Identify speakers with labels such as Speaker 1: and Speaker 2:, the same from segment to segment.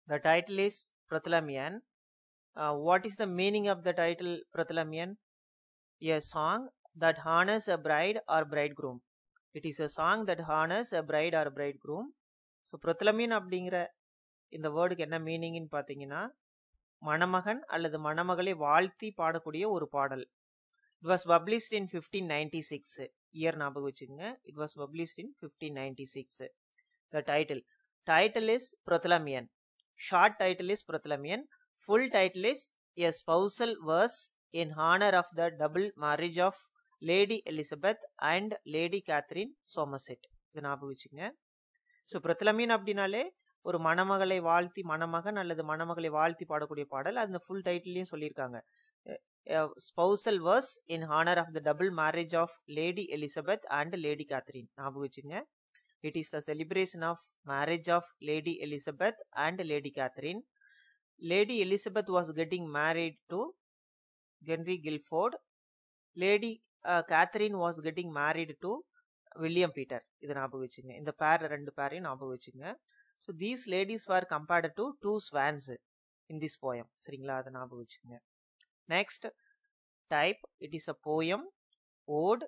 Speaker 1: The title is Prathalamian. Uh, what is the meaning of the title Prathalamian? A song that honors a bride or bridegroom. It is a song that honors a bride or bridegroom. So Prothalamion அப்படிங்கிற இந்த வேர்டுக்கு என்ன மீனிங்னு பார்த்தீங்கன்னா மணமகன் அல்லது மணமகளை வாழ்த்தி பாடக்கூடிய ஒரு பாடல் it was published in fifteen ninety six year ஞாபகம் வச்சுக்கோங்க it was published in fifteen ninety six the title title is Prothalamion short title is Prothalamion full title is a spousal verse in honour of the double marriage of Lady Elizabeth and Lady Katherine Somerset இது ஞாபகம் வச்சுங்க so பிரத்தலமீன் அப்படின்னாலே ஒரு மணமகளை வாழ்த்தி மணமகன் அல்லது மணமகளை வாழ்த்தி பாடக்கூடிய பாடல் அந்த ஃபுல் டைட்டிலையும் சொல்லியிருக்காங்க spousal verse in honour of the double marriage of Lady Elizabeth and Lady Katherine ஞாபகம் வச்சுங்க it is the celebration of marriage of Lady Elizabeth and Lady Katherine Lady Elizabeth was getting married to Henry Guildford Lady Katherine was getting married to William Peter இதை ஞாபகம் வச்சுங்க இந்த பேர் ரெண்டு பேரையும் ஞாபகம் வச்சுங்க so these ladies were compared to two swans in this poem சரிங்களா அதை ஞாபகம் வச்சுங்க next type it is a poem ode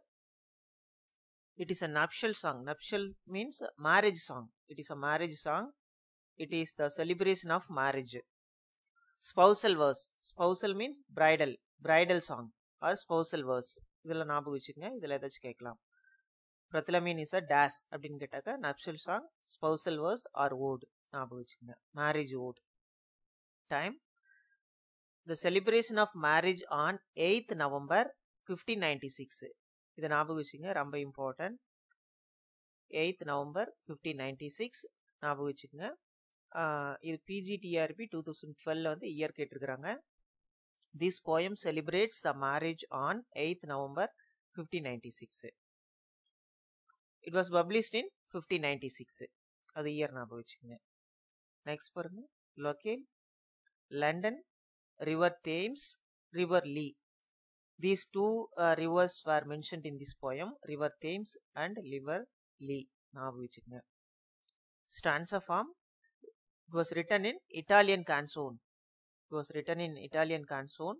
Speaker 1: it is a nuptial song nuptial means marriage song it is a marriage song it is the celebration of marriage spousal verse spousal means bridal bridal song or spousal verse இதில் ஞாபகம் வச்சுங்க இதில் ஏதாச்சும் கேட்கலாம் பிரத்லமீன் is a டேஸ் அப்படின்னு கேட்டாக்க nuptial song spousal verse or ode ஞாபகம் வச்சுங்க marriage ode time the celebration of marriage on eighth November fifteen ninety six இதை ஞாபகம் வச்சுங்க ரொம்ப important eighth November fifteen ninety six ஞாபகம் வச்சுக்கோங்க இது பிஜிடிஆர்பி டூ தௌசண்ட் டுவெல்ல வந்து இயர் கேட்டிருக்கிறாங்க this poem celebrates the marriage on eighth November fifteen ninety six it was published in fifteen ninety six அது இயர் ஞாபகம் வச்சுக்கோங்க நெக்ஸ்ட் பாருங்க locale London river Thames river Lee these two rivers are mentioned in this poem river Thames and river Lee ஞாபகம் வச்சுக்கோங்க stanza form it was written in Italian canzone it was written in Italian canzone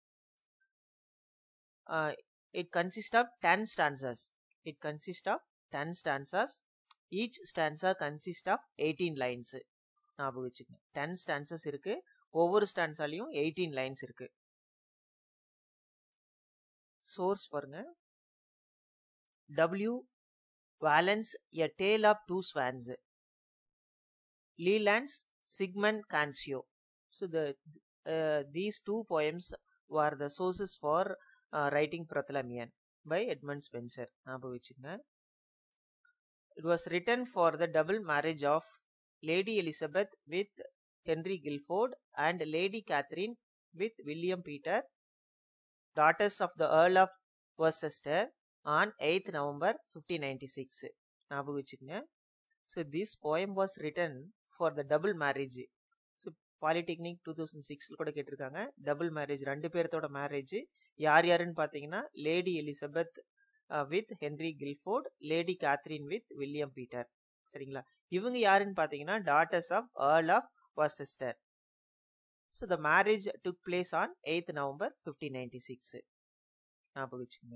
Speaker 1: it consist of ten stanzas it consist of ten stanzas each stanza consist of eighteen lines ஞாபகம் வச்சுக்கோங்க ten stanzas இருக்கு ஒவ்வொரு ஸ்டான்ஸாலையும் eighteen lines இருக்கு source பாருங்க W Vallans a tale of two swans Leland's Cygnea Cantio so the these two poems are the sources for writing Prothalamion by Edmund Spencer. ஞாபகம் வச்சுங்க It was written for the double marriage of Lady Elizabeth with Henry Guilford and Lady Catherine with William Peter, daughters of the Earl of Worcester on 8th November 1596. ஞாபகம் வச்சுங்க So this poem was written for the double marriage. So polytechnic two thousand சிக்ஸில் கூட கேட்டிருக்காங்க double marriage ரெண்டு பேர்த்தோட marriage யார் யாருன்னு பார்த்தீங்கன்னா Lady Elizabeth with Henry Guildford Lady Katherine with William Peter சரிங்களா இவங்க யாருன்னு பார்த்தீங்கன்னா daughters of Earl of Worcester so the marriage took place on eighth November fifteen ninety six ஞாபகம் வச்சுக்கோங்க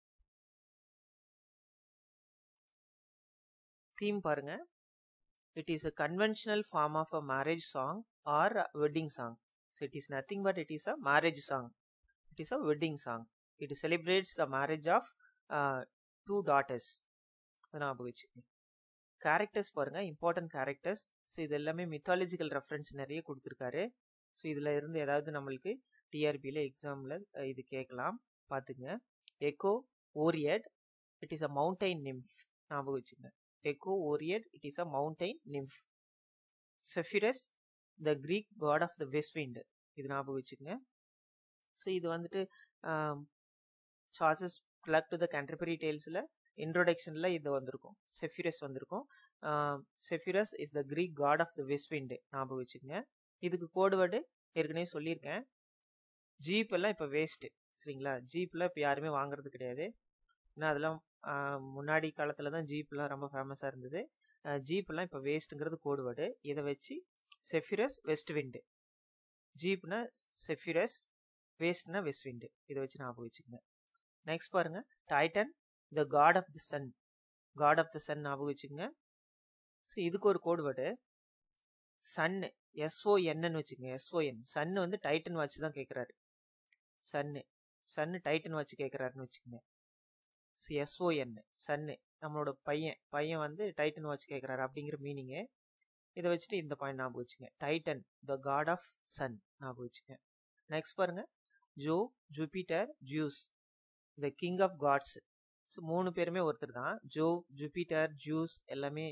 Speaker 1: தீம் பாருங்க it is a conventional form of a marriage song or a wedding song. So it is nothing but it is a marriage song. It is a wedding song. It celebrates the marriage of uh, two daughters. ஞாபகம் வச்சுக்கோங்க characters பாருங்க important characters so இது எல்லாமே mythological reference நிறைய கொடுத்துருக்காரு so இதில் இருந்து ஏதாவது நம்மளுக்கு டிஆர்பியில் எக்ஸாமில் இது கேட்கலாம் பார்த்துங்க Echo oread it is a mountain nymph ஞாபகம் வச்சுங்க Echo Oriad, it is a mountain nymph. Zephyrus, the Greek god of the west wind. இது ஞாபகம் வச்சுக்கோங்க ஸோ இது வந்துட்டு Chaucer's clerk to the contemporary டேல்ஸில் இன்ட்ரோடக்ஷனில் இது வந்திருக்கும் செஃபிரஸ் வந்திருக்கும் Zephyrus is the Greek god of the west wind ஞாபகம் வச்சுக்கோங்க இதுக்கு கோடு வேர்டு ஏற்கனவே சொல்லியிருக்கேன் ஜீப் எல்லாம் இப்போ வேஸ்ட்டு சரிங்களா ஜீப்லாம் இப்போ யாருமே வாங்குறது கிடையாது ஏன்னா அதெல்லாம் முன்னாடி காலத்தில் தான் ஜீப்லாம் ரொம்ப ஃபேமஸாக இருந்தது ஜீப்லாம் இப்போ வேஸ்ட்டுங்கிறது கோடு வேர்டு இதை வச்சு செஃபிரஸ் வெஸ்ட் விண்டு ஜீப்னா செஃபிரஸ் வேஸ்ட்னா வெஸ்ட் விண்டு இதை வச்சு ஞாபகம் வச்சுக்கோங்க நெக்ஸ்ட் பாருங்க Titan the god of the sun god of the sun ஞாபகம் வச்சுக்கோங்க ஸோ இதுக்கு ஒரு கோடு வேர்டு சன்னு எஸ்ஓஎன்னு வச்சுக்கோங்க எஸ்ஓஎன் சன்னு வந்து டைட்டன் வச்சு தான் கேட்குறாரு சன்னு சன்னு டைட்டன் வச்சு கேட்குறாருன்னு வச்சுக்கோங்க ஸோ எஸ்ஓஎன் சன்னு நம்மளோட பையன் பையன் வந்து டைட்டன் வச்சு கேட்குறாரு அப்படிங்கிற மீனிங்கு இதை வச்சுட்டு இந்த பாயிண்ட் ஞாபகம் வச்சுங்க Titan the god of sun ஞாபகம் வச்சுங்க நெக்ஸ்ட் பாருங்க Jove Jupiter Zeus the king of gods so மூணு பேருமே ஒருத்தர் தான் ஜோ ஜூபிட்டர் ஜூஸ் எல்லாமே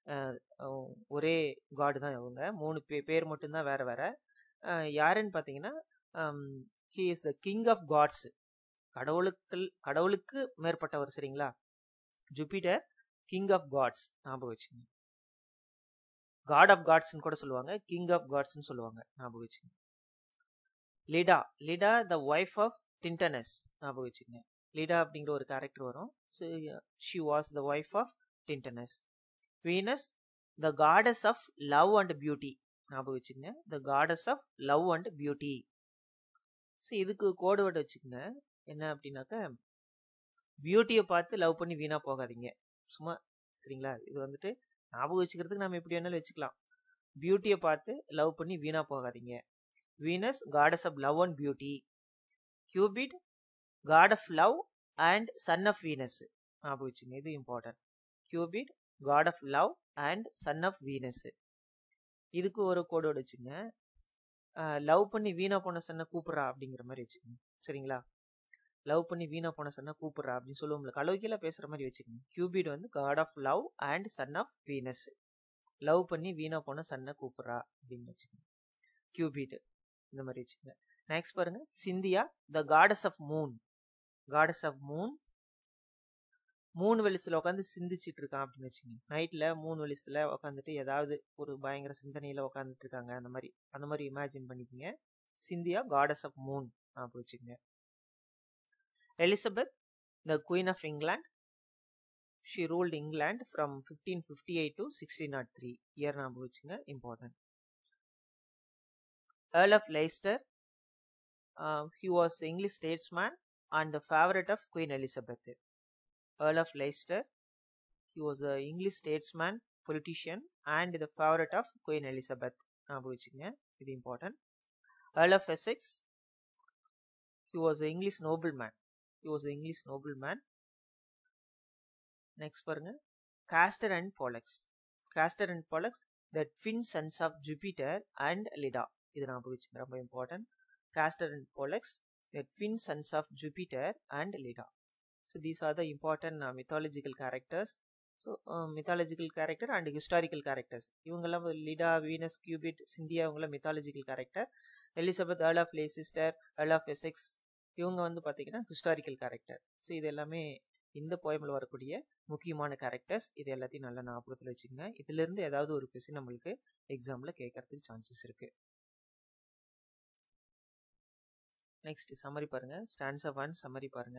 Speaker 1: ஒரே காடு தான் இவங்க மூணு பே பேர் மட்டும்தான் வேற வேற யாருன்னு பார்த்தீங்கன்னா he is the king of gods கடவுளுக்கு கடவுளுக்கு மேற்பட்டவர் சரிங்களா ஜூபிட்டர் கிங் ஆஃப் காட்ஸ் ஞாபகம் வச்சுங்க காட் ஆஃப் காட்ஸ்னு கூட சொல்லுவாங்க கிங் ஆஃப் காட்ஸ்னு சொல்லுவாங்க ஞாபகம் வச்சுங்க லிடா லிடா த ஒய்ஃப் ஆஃப் டின்டனஸ் ஞாபகம் வச்சுங்க லிடா அப்படிங்கிற ஒரு கேரக்டர் வரும் so she was the wife of Tyndareus Venus the goddess of love and beauty ஞாபகம் வச்சுங்க the goddess of love and beauty so இதுக்கு கோடு வேர்டு வச்சுக்கோங்க என்ன அப்படின்னாக்கா பியூட்டியை பார்த்து லவ் பண்ணி வீணாக போகாதீங்க சும்மா சரிங்களா இது வந்துட்டு ஞாபகம் வச்சுக்கிறதுக்கு நம்ம எப்படி வேணாலும் வச்சுக்கலாம் பியூட்டியை பார்த்து லவ் பண்ணி வீணாக போகாதீங்க Venus goddess of love and beauty Cupid god of love and son of Venus ஞாபகம் வச்சுங்க இது important Cupid god of love and son of Venus இதுக்கு ஒரு கோடு வச்சுங்க லவ் பண்ணி வீணா போன சன்னை கூப்பிட்றா அப்படிங்கிற மாதிரி வச்சுக்கோங்க சரிங்களா லவ் பண்ணி வீணா போன சன்னை கூப்பிட்றா அப்படின்னு சொல்லுவோம்ல கலோக்கியில் பேசுகிற மாதிரி வச்சுக்கோங்க கியூபிட் வந்து god of love and son of Venus love பண்ணி வீணா போன சன்னை கூப்பிட்றா அப்படின்னு வச்சுக்கோங்க கியூபிட் இந்த மாதிரி வச்சுக்கோங்க நெக்ஸ்ட் பாருங்க Cynthia the goddess of moon goddess of moon மூணு வெளிசில் உட்காந்து சிந்திச்சிட்டு இருக்கான் அப்படின்னு வச்சுக்கோங்க நைட்டில் மூணு வெளிசில் உட்காந்துட்டு ஏதாவது ஒரு பயங்கர சிந்தனையில் உட்காந்துட்டு இருக்காங்க அந்த மாதிரி அந்த மாதிரி இமேஜின் பண்ணிக்கோங்க சிந்தியா காடஸ் ஆஃப் மூன் ஞாபகம் வச்சுக்கோங்க Elizabeth the queen of England she ruled England from fifteen fifty eight to sixteen nought three year ஞாபகம் வச்சுங்க important Earl of Leicester he was English statesman and the favourite of Queen Elizabeth Earl of Leicester. He was an English statesman, politician, and the favorite of Queen Elizabeth. ஞாபகம் வச்சுக்கோங்க இது important Earl of Essex. He was an English nobleman. He was an English nobleman. Next பாருங்க Castor and Pollux. Castor and Pollux, the twin sons of Jupiter and Leda. இது ஞாபகம் வச்சுக்கோங்க ரொம்ப important Castor and Pollux, the twin sons of Jupiter and Leda. So these are the important uh, mythological characters. So mythological character and historical characters இவங்கெல்லாம் Leda Venus Cupid Cynthia இவங்கெல்லாம் mythological character Elizabeth Earl of Leicester Earl of Essex இவங்க வந்து பார்த்தீங்கன்னா historical character so இது எல்லாமே இந்த போயமில் வரக்கூடிய முக்கியமான கேரக்டர்ஸ் இது எல்லாத்தையும் நல்லா ஞாபகத்தில் வச்சுக்கோங்க இதுலேருந்து ஏதாவது ஒரு கொஸ்டின் நம்மளுக்கு எக்ஸாமில் கேட்கறதுக்கு சான்சஸ் இருக்குது நெக்ஸ்ட் சம்மரி பாருங்க ஸ்டான்ஸ் ஆஃப் ஒன் சம்மரி பாருங்க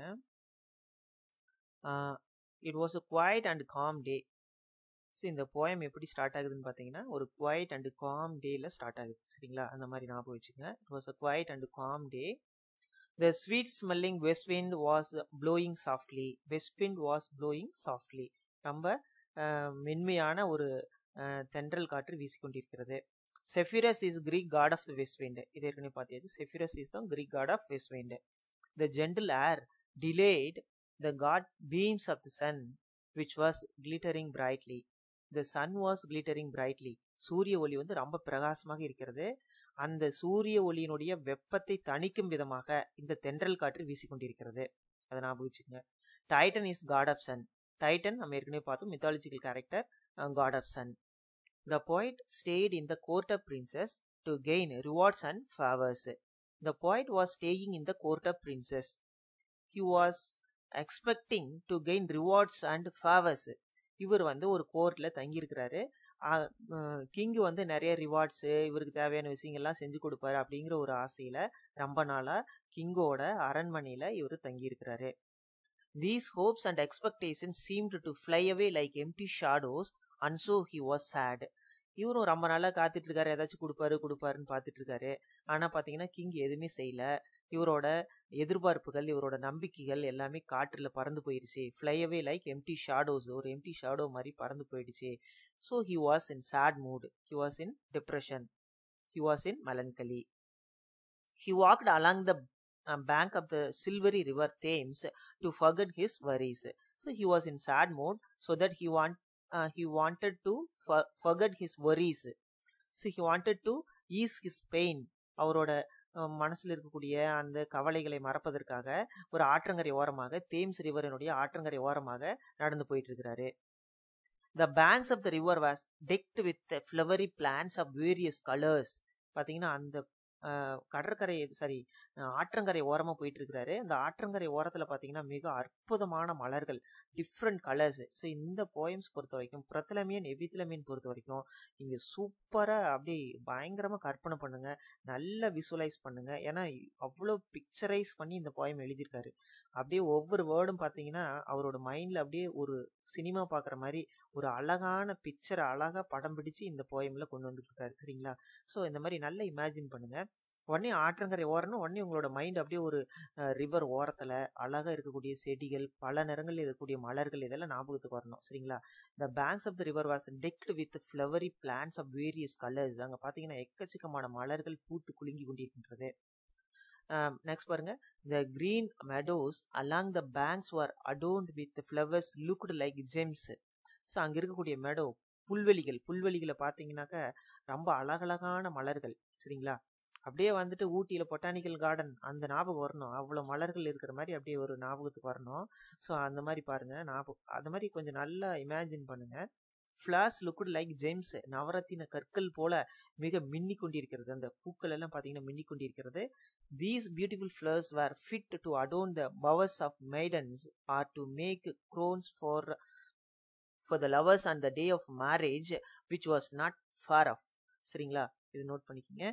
Speaker 1: it was a quiet and calm day so இந்த போயம் எப்படி ஸ்டார்ட் ஆகுதுன்னு பார்த்தீங்கன்னா ஒரு குவாய்ட் அண்ட் காம் டேல ஸ்டார்ட் ஆகுது சரிங்களா அந்த மாதிரி ஞாபகம் வச்சுங்க it was a quiet and calm day the sweet smelling west wind was blowing softly west wind was blowing softly ரொம்ப மென்மையான ஒரு தென்றல் காற்று வீசிக்கொண்டிருக்கிறது Zephyrus is Greek god of the west wind இது ஏற்கனவே பார்த்தியாச்சு செஃபிரஸ் இஸ் தான் Greek god of west wind the gentle air delayed the god beams of the sun which was glittering brightly the sun was glittering brightly சூரிய ஒளி வந்து ரொம்ப பிரகாசமாக இருக்கிறது அந்த சூரிய ஒளியினுடைய வெப்பத்தை தணிக்கும் விதமாக இந்த தென்றல் காற்று வீசிக்கொண்டிருக்கிறது அதை ஞாபகம் வச்சுக்கோங்க Titan is god of sun Titan நம்ம ஏற்கனவே பார்த்தோம் mythological character god of sun the poet stayed in the court of princess to gain rewards and favors the poet was staying in the court of princess he was expecting to gain rewards and favours இவர் வந்து ஒரு கோர்ட்டில் தங்கியிருக்கிறாரு king வந்து நிறைய rewards இவருக்கு தேவையான விஷயங்கள்லாம் செஞ்சு கொடுப்பாரு அப்படிங்கிற ஒரு ஆசையில் ரொம்ப நாளாக கிங்கோட அரண்மனையில் இவர் தங்கியிருக்கிறாரு these hopes and expectation seemed to fly away like empty shadows and so he was sad இவரும் ரொம்ப நாளா காத்துட்டு இருக்காரு ஏதாச்சும் கொடுப்பாரு கொடுப்பாருன்னு பார்த்துட்டு இருக்காரு ஆனா பாத்தீங்கன்னா கிங் எதுவுமே செய்யல இவரோட எதிர்பார்ப்புகள் இவரோட நம்பிக்கைகள் எல்லாமே காற்றுல பறந்து போயிடுச்சு fly away like empty shadows ஒரு எம்டி ஷாடோ மாதிரி பறந்து போயிடுச்சு so he was in sad mood he was in depression he was in melancholy he walked along the uh, bank of the silvery river Thames to forget his worries. So he was in sad mood, so that he want uh, he wanted to for- forget his worries. So he wanted to ease his pain. அவரோட அஹ், மனசுல இருக்கக்கூடிய அந்த கவலைகளை மறப்பதற்காக ஒரு ஆற்றங்கரை ஓரமாக Thames ரிவரினுடைய ஆற்றங்கரை ஓரமாக நடந்து போயிட்டு இருக்கிறாரு the banks of the river was decked with flowery plants of various colours பாத்தீங்கன்னா அந்த அஹ், கடற்கரை சாரி ஆற்றங்கரை ஓரமா போயிட்டு இருக்கிறாரு அந்த ஆற்றங்கரை ஓரத்துல பாத்தீங்கன்னா மிக அற்புதமான மலர்கள் டிஃப்ரெண்ட் கலர்ஸ் ஸோ இந்த போயம்ஸ் பொறுத்த வரைக்கும் பிரத்தலமியன் எபித்தலமியன் பொறுத்த வரைக்கும் நீங்க சூப்பரா அப்படியே பயங்கரமா கற்பனை பண்ணுங்க நல்லா விசுவலைஸ் பண்ணுங்க ஏன்னா அவ்வளோ பிக்சரைஸ் பண்ணி இந்த போயம் எழுதியிருக்காரு அப்படியே ஒவ்வொரு வேர்டும் பாத்தீங்கன்னா அவரோட மைண்ட்ல அப்படியே ஒரு சினிமா பார்க்குற மாதிரி ஒரு அழகான பிக்சரை அழகா படம் பிடிச்சு இந்த போயம்ல கொண்டு வந்துருக்காரு சரிங்களா ஸோ இந்த மாதிரி நல்லா இமேஜின் பண்ணுங்க உடனே ஆற்றங்கரை ஓரணும் உடனே உங்களோட மைண்ட் அப்படியே ஒரு ரிவர் ஓரத்துல அழகா இருக்கக்கூடிய செடிகள் பல நிறங்களில் இருக்கக்கூடிய மலர்கள் இதெல்லாம் ஞாபகத்துக்கு வரணும் சரிங்களா the banks of the river was decked with flowery plants of various colours அங்க பாத்தீங்கன்னா எக்கச்சக்கமான மலர்கள் பூத்து குலுங்கி கொண்டிருக்கின்றது நெக்ஸ்ட் பாருங்க the green meadows along the banks were adorned with flowers looked like gems so அங்க இருக்கக்கூடிய மெடோ புல்வெளிகள் புல்வெளிகளை பார்த்தீங்கன்னாக்க ரொம்ப அழகழகான மலர்கள் சரிங்களா அப்படியே வந்துட்டு ஊட்டியில பொட்டானிக்கல் கார்டன் அந்த ஞாபகம் வரணும் அவ்வளோ மலர்கள் இருக்கிற மாதிரி அப்படியே ஒரு ஞாபகத்துக்கு வரணும் ஸோ அந்த மாதிரி பாருங்க ஞாபகம் அது மாதிரி கொஞ்சம் நல்லா இமேஜின் பண்ணுங்க ஃபிளாஸ் லுக்குட் லைக் ஜெம்ஸ் நவரத்தின கற்கள் போல மிக மின்னி கொண்டிருக்கிறது அந்த பூக்கள் எல்லாம் பார்த்தீங்கன்னா மின்னி கொண்டிருக்கிறது these beautiful flowers were fit to adorn the bowers of maidens are to make crowns for for the lovers and the day of marriage which was not far off சரிங்களா இது நோட் பண்ணிக்கோங்க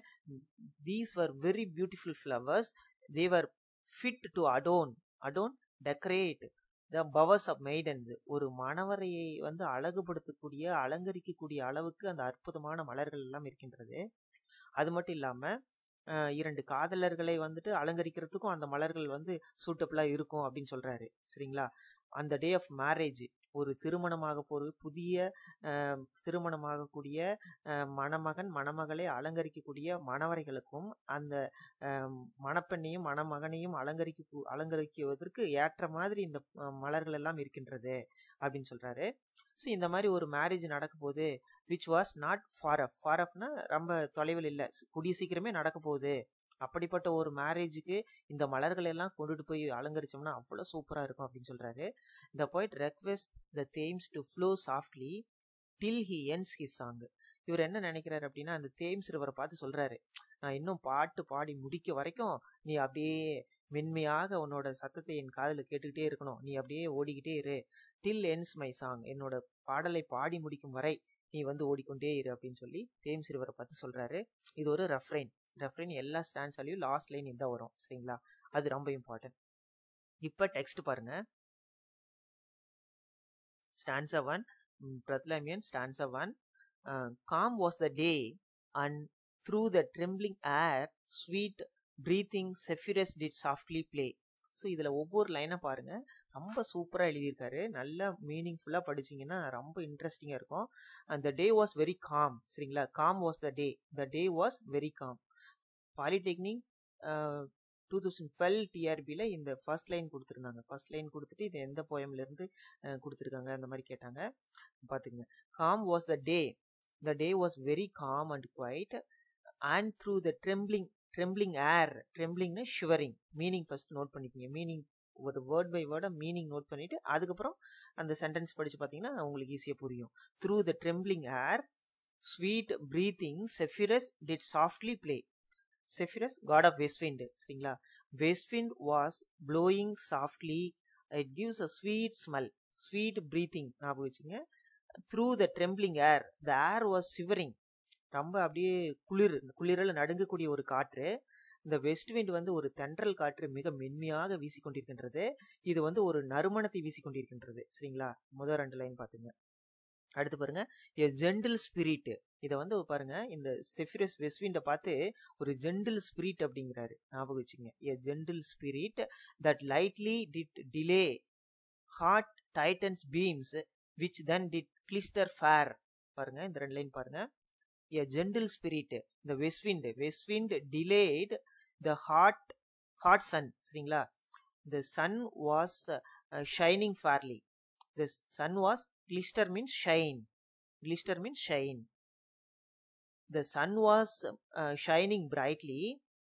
Speaker 1: these were very beautiful flowers they were fit to adorn adorn decorate the bowers of maidens ஒரு மணவரையை வந்து அழகுபடுத்தக்கூடிய அலங்கரிக்கக்கூடிய அளவுக்கு அந்த அற்புதமான மலர்கள் எல்லாம் இருக்கின்றது அது மட்டும் இல்லாம அஹ், இரண்டு காதலர்களை வந்துட்டு அலங்கரிக்கிறதுக்கும் அந்த மலர்கள் வந்து சூட்டபிளா இருக்கும் அப்படின்னு சொல்றாரு சரிங்களா அந்த டே ஆஃப் மேரேஜ் ஒரு திருமணமாக போற புதிய அஹ், திருமணமாகக்கூடிய அஹ், மணமகன் மணமகளை அலங்கரிக்கக்கூடிய மணவரைகளுக்கும் அந்த அஹ், மணப்பெண்ணையும் மணமகனையும் அலங்கரிக்க அலங்கரிக்குவதற்கு ஏற்ற மாதிரி இந்த அஹ், மலர்கள் எல்லாம் இருக்கின்றது அப்படின்னு சொல்றாரு ஸோ இந்த மாதிரி ஒரு மேரேஜ் நடக்க போகுது which was not far off far அப்னா ரொம்ப தொலைவில் இல்லை கூடிய சீக்கிரமே நடக்க போகுது அப்படிப்பட்ட ஒரு மேரேஜுக்கு இந்த மலர்கள் எல்லாம் கொண்டுட்டு போய் அலங்கரிச்சோம்னா அவ்வளோ சூப்பராக இருக்கும் அப்படின்னு சொல்றாரு the poet request the Thames to flow softly till he ends his song இவர் என்ன நினைக்கிறாரு அப்படின்னா அந்த தேம்ஸ் ரிவரை பார்த்து சொல்றாரு நான் இன்னும் பாட்டு பாடி முடிக்க வரைக்கும் நீ அப்படியே மென்மையாக உன்னோட சத்தத்தை என் காதில் கேட்டுக்கிட்டே இருக்கணும் நீ அப்படியே ஓடிக்கிட்டே இரு டில் என்ஸ் மை சாங் என்னோட பாடலை பாடி முடிக்கும் வரை நீ வந்து ஓடிக்கொண்டே இரு அப்படின்னு சொல்லி தேம்ஸ் ரிவரை பார்த்து சொல்றாரு இது ஒரு ரெஃப்ரைன் ரெஃப்ரைன் எல்லா ஸ்டாண்ட்ஸாலையும் லாஸ்ட் லைன் இதான் வரும் சரிங்களா அது ரொம்ப இம்பார்ட்டன்ட் இப்போ டெக்ஸ்ட் பாருங்க stanza one Prothalamion stanza one calm was the day and through the trembling air sweet breathing Zephyrus did softly play so இதில் ஒவ்வொரு லைனை பாருங்க ரொம்ப சூப்பராக எழுதியிருக்காரு நல்லா மீனிங்ஃபுல்லாக படிச்சீங்கன்னா ரொம்ப இன்ட்ரெஸ்டிங்காக இருக்கும் அந்த டே வாஸ் வெரி காம் சரிங்களா calm was the day the day was very calm polytechnic two thousand twelve டிஆர்பியில் இந்த ஃபர்ஸ்ட் லைன் கொடுத்துருந்தாங்க ஃபர்ஸ்ட் லைன் கொடுத்துட்டு இது எந்த போயம்லேருந்து கொடுத்துருக்காங்க அந்த மாதிரி கேட்டாங்க பார்த்துங்க calm was the day the day was very calm and quiet and through the trembling trembling air ட்ரெம்பிளிங்னா ஷிவரிங் மீனிங் ஃபர்ஸ்ட் நோட் பண்ணிக்கோங்க மீனிங் ஒரு வேர்ட் பை வேர்டாக மீனிங் நோட் பண்ணிட்டு அதுக்கப்புறம் அந்த சென்டென்ஸ் படிச்சு பார்த்தீங்கன்னா உங்களுக்கு ஈஸியாக புரியும் through the trembling air sweet breathing Zephyrus did softly play Zephyrus god of west wind சரிங்களா west wind was blowing softly it gives a sweet smell sweet breathing ஞாபகம் வச்சுங்க through the trembling air the air was shivering ரொம்ப அப்படியே குளிர் குளிரில் நடுங்கக்கூடிய ஒரு காற்று இந்த வெஸ்ட் விண்ட் வந்து ஒரு தென்றல் காற்று மிக மென்மையாக வீசிக்கொண்டிருக்கின்றது இது வந்து ஒரு நறுமணத்தை வீசிக்கொண்டிருக்கின்றது சரிங்களா முதல் ரெண்டு லைன் பார்த்துங்க அடுத்து பாருங்க எ ஜென்டில் ஸ்பிரிட் இதை வந்து பாருங்க இந்த செஃபிரஸ் வெஸ்விண்ட பார்த்து ஒரு ஜென்டில் ஸ்பிரிட் அப்படிங்கிறாரு ஞாபகம் வச்சுங்க a gentle spirit that lightly did delay hot Titan's beams which then did glister fair பாருங்க இந்த ரெண்டு லைன் பாருங்க எ ஜென்டில் ஸ்பிரிட் இந்த west wind west wind delayed the hot hot sun சரிங்களா the sun was shining fairly the sun was glister means shine glister means shine the sun was shining brightly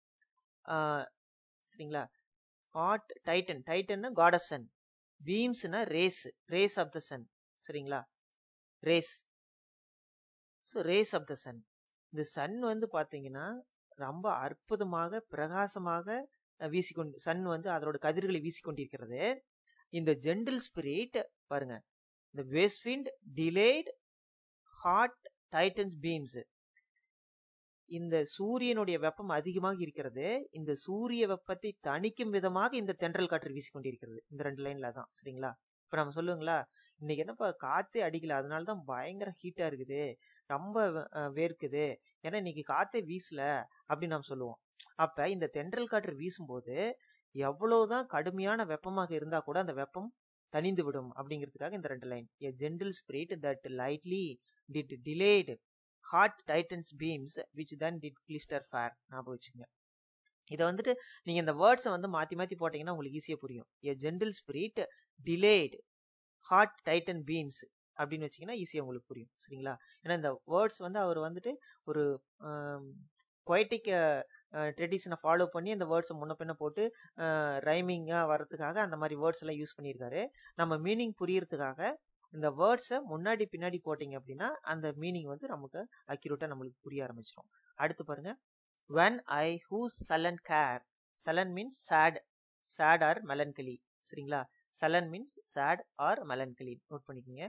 Speaker 1: சரிங்களா hot Titan டைட்டன்னா god of sun பீம்ஸ்னா rays rays of the sun சரிங்களா race so rays of the sun இந்த sun வந்து பார்த்தீங்கன்னா ரொம்ப அற்புதமாக பிரகாசமாக வீசிக்கொண்டு சன் வந்து அதோட கதிர்களை வீசிக்கொண்டிருக்கிறது இந்த ஜென்டில் ஸ்பிரிட் பாருங்க இந்த west wind delayed hot Titan's beams இந்த சூரியனுடைய வெப்பம் அதிகமாக இருக்கிறது இந்த சூரிய வெப்பத்தை தணிக்கும் விதமாக இந்த தென்றல் காற்று வீசிக்கொண்டிருக்கிறது இந்த ரெண்டு லைன்ல தான் சரிங்களா இப்ப நம்ம சொல்லுங்களா இன்னைக்கு என்னப்பா காத்தே அடிக்கல அதனால தான் பயங்கர ஹீட்டா இருக்குது ரொம்ப வேர்க்குது ஏன்னா இன்னைக்கு காத்தே வீசல அப்படின்னு நாம் சொல்லுவோம் அப்ப இந்த தென்றல் காற்று வீசும்போது எவ்வளவுதான் கடுமையான வெப்பமாக இருந்தா கூட அந்த வெப்பம் தணிந்து விடும் அப்படிங்கிறதுக்காக இந்த ரெண்டு line a gentle spirit that lightly did delayed hot Titan's beams which then did glister fair ஞாபகம் வச்சுங்க இதை வந்துட்டு நீங்க இந்த வேர்ட்ஸை வந்து மாத்தி மாத்தி போட்டீங்கன்னா உங்களுக்கு ஈஸியா புரியும் a gentle spirit delayed hot Titan beams அப்படின்னு வச்சிங்கன்னா ஈஸியாக உங்களுக்கு புரியும் சரிங்களா ஏன்னா இந்த வேர்ட்ஸ் வந்து அவர் வந்துட்டு ஒரு பொய்டிக் ட்ரெடிஷனை ஃபாலோ பண்ணி அந்த வேர்ட்ஸை முன்ன பின்ன போட்டு ரைமிங்காக வர்றதுக்காக அந்த மாதிரி வேர்ட்ஸ் எல்லாம் யூஸ் பண்ணியிருக்காரு நம்ம மீனிங் புரியறதுக்காக இந்த வேர்ட்ஸை முன்னாடி பின்னாடி போட்டிங்க அப்படின்னா அந்த மீனிங் வந்து நமக்கு அக்யூரேட்டாக நம்மளுக்கு புரிய ஆரம்பிச்சிடும் அடுத்து பாருங்க when I who sullen care sullen means sad sad or melancholy சரிங்களா sullen means sad or melancholy note பண்ணிக்கோங்க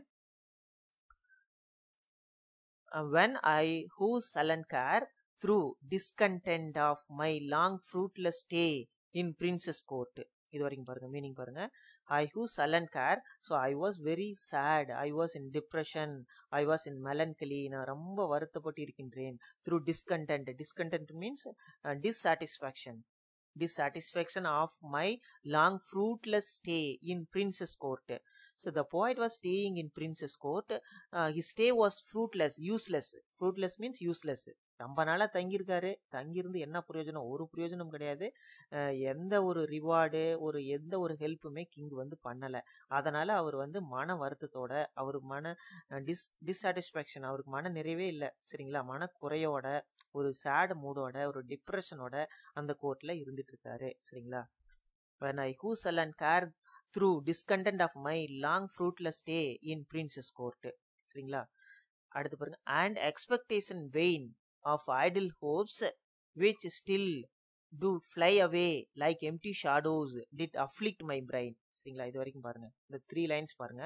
Speaker 1: when I who sullen care through discontent of my long fruitless stay in Princess Court. இது வரைக்கும் பாருங்க meaning பாருங்க I who sullen care so I was very sad I was in depression I was in melancholy நான் ரொம்ப வருத்தப்பட்டு இருக்கின்றேன் through discontent discontent means dissatisfaction dissatisfaction of my long fruitless stay in Princess Court. So the poet was staying in Princess Court. Uh, his stay was fruitless, useless. Fruitless means useless. ரொம்ப நாளா தங்கியிருக்காரு தங்கியிருந்து என்ன பிரயோஜனம் ஒரு பிரயோஜனம் கிடையாது எந்த ஒரு ரிவார்டு ஒரு எந்த ஒரு ஹெல்ப்புமே கிங் வந்து பண்ணல அதனால அவர் வந்து மன வருத்தத்தோட அவர் மன டிஸ் டிஸ்சாட்டிஸ்ஃபேக்ஷன் அவருக்கு மன நிறைவே இல்லை சரிங்களா மன குறையோட ஒரு சேட் மூடோட ஒரு டிப்ரெஷனோட அந்த கோர்ட்ல இருந்துட்டு இருக்காரு சரிங்களா when I who shall and care through discontent of my long fruitless stay in princess court சரிங்களா அடுத்து பாருங்க and expectation vain of idle hopes which still do fly away like empty shadows did afflict my brain சரிங்களா இது வரைக்கும் பாருங்க இந்த three lines பாருங்க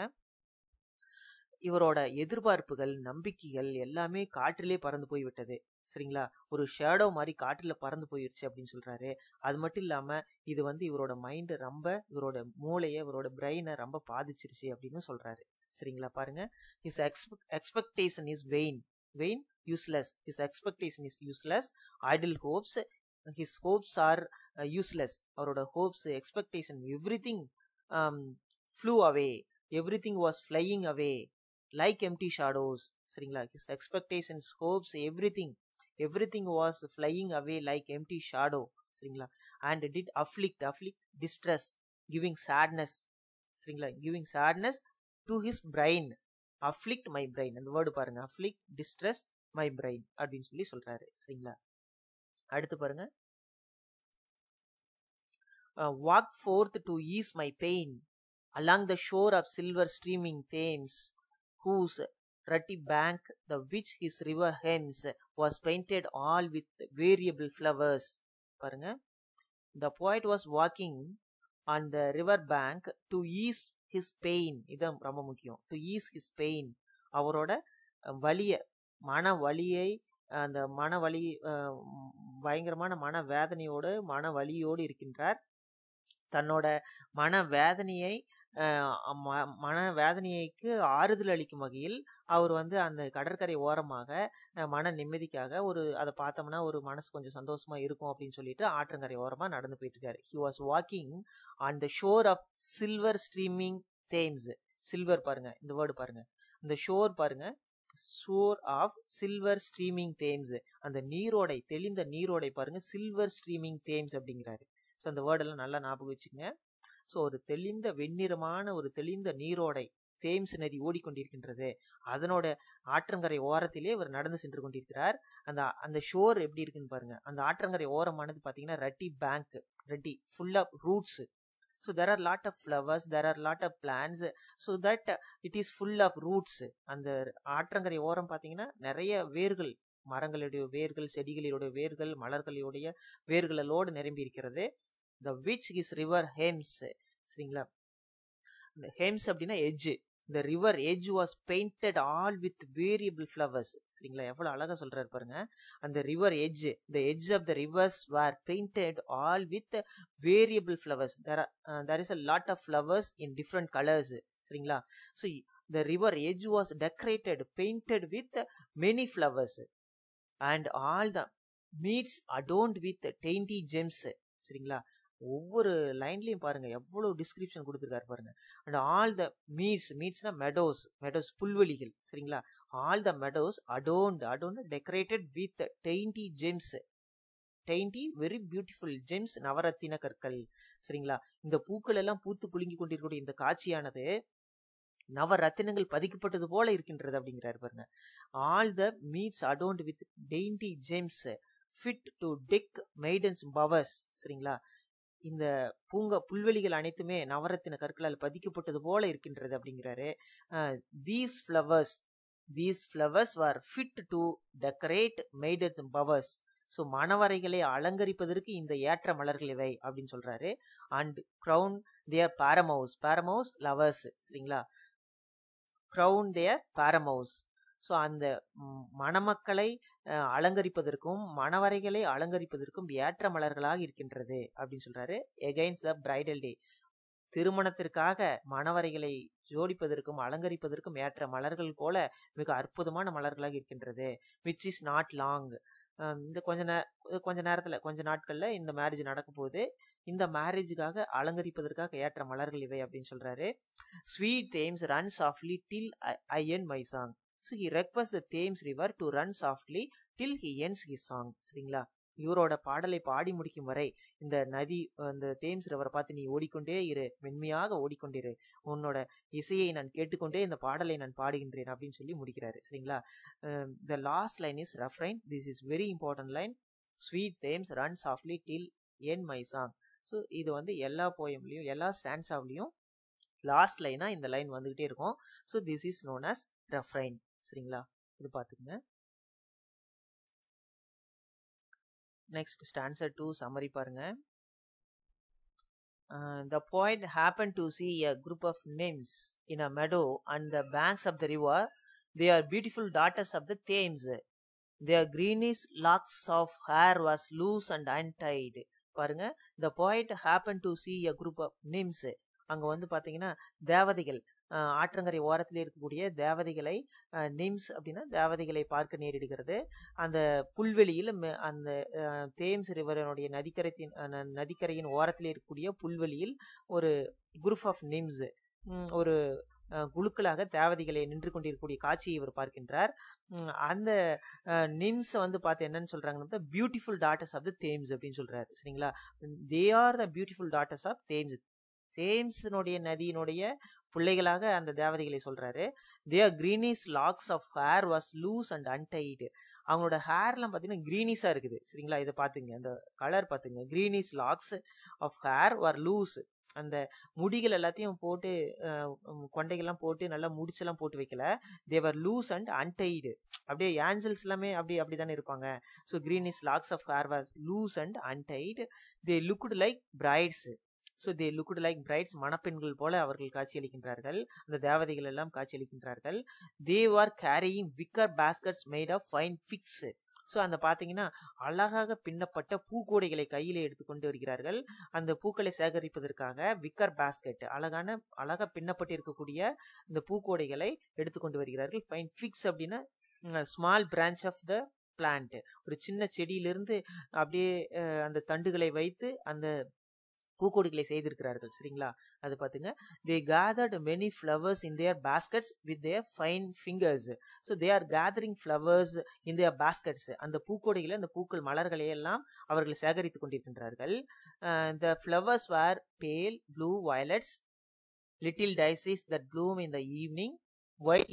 Speaker 1: இவரோட எதிர்பார்ப்புகள் நம்பிக்கைகள் எல்லாமே காற்றிலே பறந்து போய்விட்டது சரிங்களா ஒரு ஷேடோ மாதிரி காற்றுல பறந்து போயிடுச்சு அப்படின்னு சொல்றாரு அது மட்டும் இல்லாம இது வந்து இவரோட மைண்ட் ரொம்ப இவரோட மூளைய இவரோட பிரெயினை ரொம்ப பாதிச்சிருச்சு அப்படின்னு சொல்றாரு சரிங்களா பாருங்க his expectation is vain vain useless his expectation is useless idle hopes his hopes are useless அவரோட hopes expectation everything flew away everything was flying away like empty shadows சரிங்களா his expectations hopes everything everything was flying away like empty shadow சரிங்களா and did afflict afflict distress giving sadness சரிங்களா giving sadness to his brain afflict my brain அந்த word பாருங்க afflict distress my brain அப்படின்னு சொல்லி சொல்றாரு சரிங்களா அடுத்து பாருங்க walk forth to ease my pain along the shore of silver streaming Thames whose rutty bank, the which his river hems, was painted all with variable flowers. பாருங்க the poet was walking on the river bank to ease his pain இதான் ரொம்ப முக்கியம் to ease his pain அவரோட வலிய மன வலியை அந்த மன வலி பயங்கரமான மன வேதனையோடு மன வலியோடு இருக்கின்றார் தன்னோட மன வேதனையை மன வேதனைக்கு ஆறுதல் அளிக்கும் வகையில் அவர் வந்து அந்த கடற்கரை ஓரமாக அஹ், மன நிம்மதிக்காக ஒரு அதை பார்த்தோம்னா ஒரு மனசு கொஞ்சம் சந்தோஷமா இருக்கும் அப்படின்னு சொல்லிட்டு ஆற்றங்கரை ஓரமா நடந்து போயிட்டு இருக்காரு he was walking on the shore of silver streaming Thames silver பாருங்க இந்த வேர்டு பாருங்க இந்த ஷோர் பாருங்க shore of silver streaming Thames அந்த நீரோடை தெளிந்த நீரோடை பாருங்க சில்வர் ஸ்ட்ரீமிங் தேம்ஸ் அப்படிங்கிறாரு ஸோ அந்த வேர்டெல்லாம் நல்லா ஞாபகம் வச்சுக்கங்க ஸோ ஒரு தெளிந்த வெண்ணிறமான ஒரு தெளிந்த நீரோடை தேம்ஸ் நதி ஓடிக்கொண்டிருக்கின்றது அதனோட ஆற்றங்கரை ஓரத்திலே இவர் நடந்து சென்று கொண்டிருக்கிறார் அந்த அந்த ஷோர் எப்படி இருக்குன்னு பாருங்க அந்த ஆற்றங்கரை ஓரமானது பார்த்தீங்கன்னா rutty bank rutty full of roots so there are lot of flowers there are lot of plants so that it is full of roots அந்த ஆற்றங்கரை ஓரம் பார்த்தீங்கன்னா நிறைய வேர்கள் மரங்களுடைய வேர்கள் செடிகளுடைய வேர்கள் மலர்களுடைய வேர்களோடு நிரம்பி இருக்கிறது the which is river hems சரிங்களா இந்த ஹேம்ஸ் அப்படின்னா எட்ஜ் இந்த river edge was painted all with variable flowers சரிங்களா எவ்வளோ அழகாக சொல்றாரு பாருங்க அந்த river edge the edge of the rivers were painted all with variable flowers there there is a lot of flowers in different colours சரிங்களா so the river edge was decorated painted with many flowers and all the meads adorned with dainty gems சரிங்களா ஒவ்வொரு லைன்லயும் பாருங்க எவ்வளவு description கொடுத்துருக்காரு பாருங்க and all the meads மீட்ஸ்னா meadows meadows புல்வெளிகள் சரிங்களா all the meadows adorned adorned decorated with dainty gems dainty very beautiful gems நவரத்தின கற்கள் சரிங்களா இந்த பூக்கள் எல்லாம் பூத்து குலுங்கி கொண்டிருக்கக்கூடிய இந்த காட்சியானது நவரத்தினங்கள் பதிக்கப்பட்டது போல இருக்கின்றது அப்படிங்கிறாரு பாருங்க all the meads adorned with dainty gems fit to deck maidens bowers சரிங்களா இந்த பூங்கா புல்வெளிகள் அனைத்துமே நவரத்தின கற்களால் பதிக்கப்பட்டது போல இருக்கின்றது அப்படிங்கிறாரு these flowers these flowers are fit to decorate maidens bowers so மணவரைகளை அலங்கரிப்பதற்கு இந்த ஏற்ற மலர்கள் இவை அப்படின்னு சொல்றாரு and crown their paramours paramours lovers சரிங்களா க்ரௌன் தேர் பாரமவுஸ் ஸோ அந்த மணமக்களை அலங்கரிப்பதற்கும் மணவரைகளை அலங்கரிப்பதற்கும் ஏற்ற மலர்களாக இருக்கின்றது அப்படின்னு சொல்றாரு எகைன்ஸ்ட் த பிரைடல் டே திருமணத்திற்காக மணவரைகளை ஜோடிப்பதற்கும் அலங்கரிப்பதற்கும் ஏற்ற மலர்கள் போல மிக அற்புதமான மலர்களாக இருக்கின்றது விச் இஸ் நாட் லாங் இந்த கொஞ்ச நே கொஞ்ச நேரத்தில் கொஞ்ச நாட்களில் இந்த மேரேஜ் நடக்க போகுது இந்த மேரேஜுக்காக அலங்கரிப்பதற்காக ஏற்ற மலர்கள் இவை அப்படின்னு சொல்றாரு sweet Thames run softly till I end my song so he request the Thames river to run softly till he ends he song சரிங்களா இவரோட பாடலை பாடி முடிக்கும் வரை இந்த நதி இந்த தேம்ஸ் ரிவரை பார்த்து நீ ஓடிக்கொண்டே இரு மென்மையாக ஓடிக்கொண்டிரு உன்னோட இசையை நான் கேட்டுக்கொண்டே இந்த பாடலை நான் பாடுகின்றேன் அப்படின்னு சொல்லி முடிக்கிறாரு சரிங்களா the last line is refrain this is very important line sweet Thames run softly till end my song so இது வந்து எல்லா போயம்லையும் எல்லா ஸ்டாண்ட்ஸாவ்லையும் லாஸ்ட் லைனாக இந்த லைன் வந்துகிட்டே இருக்கும் so this is known as refrain சரிங்களா இது பார்த்துக்குங்க நெக்ஸ்ட் ஸ்டான்சர் டூ சம்மரி பாருங்க the poet happened to see a group of nymphs in a meadow on the banks of the river. They are beautiful daughters of the Thames. Their greenish locks of hair was loose and untied. பாருங்க the poet happened to see a group of nymphs அங்க வந்து பாத்தீங்கன்னா தேவதைகள் ஆற்றங்கரை ஓரத்தில் இருக்கக்கூடிய தேவதைகளை நிம்ஸ் அப்படின்னா தேவதைகளை பார்க்க நேரிடுகிறது அந்த புல்வெளியில் அந்த தேம்ஸ் ரிவரனுடைய நதிக்கரைத்தின் நதிக்கரையின் ஓரத்தில் இருக்கக்கூடிய புல்வெளியில் ஒரு குரூப் ஆஃப் நிம்ஸ் ஒரு குழுக்களாக தேவதைகளை நின்று கொண்டிருக்கக்கூடிய காட்சியை இவர் பார்க்கின்றார் அந்த நிம்ஸ் வந்து பார்த்து என்னன்னு சொல்றாங்கன்னா beautiful daughters of the Thames அப்படின்னு சொல்றாரு சரிங்களா they are the beautiful daughters of Thames தேம்ஸினுடைய நதியினுடைய பிள்ளைகளாக அந்த தேவதைகளை சொல்றாரு their greenish locks of hair was loose and untied அவங்களோட ஹேர்லாம் பார்த்தீங்கன்னா க்ரீனிஸாக இருக்குது சரிங்களா இதை பார்த்துங்க அந்த கலர் பார்த்துங்க greenish locks of hair are loose அந்த முடிகள் எல்லாத்தையும் போட்டு கொண்டைகள்லாம் போட்டு நல்லா முடிச்செல்லாம் போட்டு வைக்கல தேவர் லூஸ் அண்ட் அன்டைடு அப்படியே ஏஞ்சல்ஸ் எல்லாமே அப்படி அப்படி தானே இருப்பாங்க so greenish locks of hair was loose and untied they looked like brides so they looked like brides மணப்பெண்கள் போல அவர்கள் காட்சியளிக்கின்றார்கள் அந்த தேவதைகள் எல்லாம் காட்சியளிக்கின்றார்கள் they are carrying wicker baskets made of fine fix so அந்த பார்த்தீங்கன்னா அழகாக பின்னப்பட்ட பூக்கோடைகளை கையில் எடுத்துக்கொண்டு வருகிறார்கள் அந்த பூக்களை சேகரிப்பதற்காக விக்கர் பாஸ்கெட் அழகான அழகாக பின்னப்பட்டு இருக்கக்கூடிய இந்த பூக்கோடைகளை எடுத்துக்கொண்டு வருகிறார்கள் ஃபைன் ஃபிக்ஸ் அப்படின்னா small branch of the plant ஒரு சின்ன செடியிலிருந்து அப்படியே அந்த தண்டுகளை வைத்து அந்த பூக்கொடிகளை செய்திருக்கிறார்கள் சரிங்களா அது பார்த்துங்க they gathered many flowers in their baskets with their fine fingers so they are gathering flowers in their baskets அந்த பூக்கொடிகளை அந்த பூக்கள் மலர்களை எல்லாம் அவர்கள் சேகரித்து கொண்டிருக்கின்றார்கள் த flowers were pale blue violets little daisies that bloom in the evening white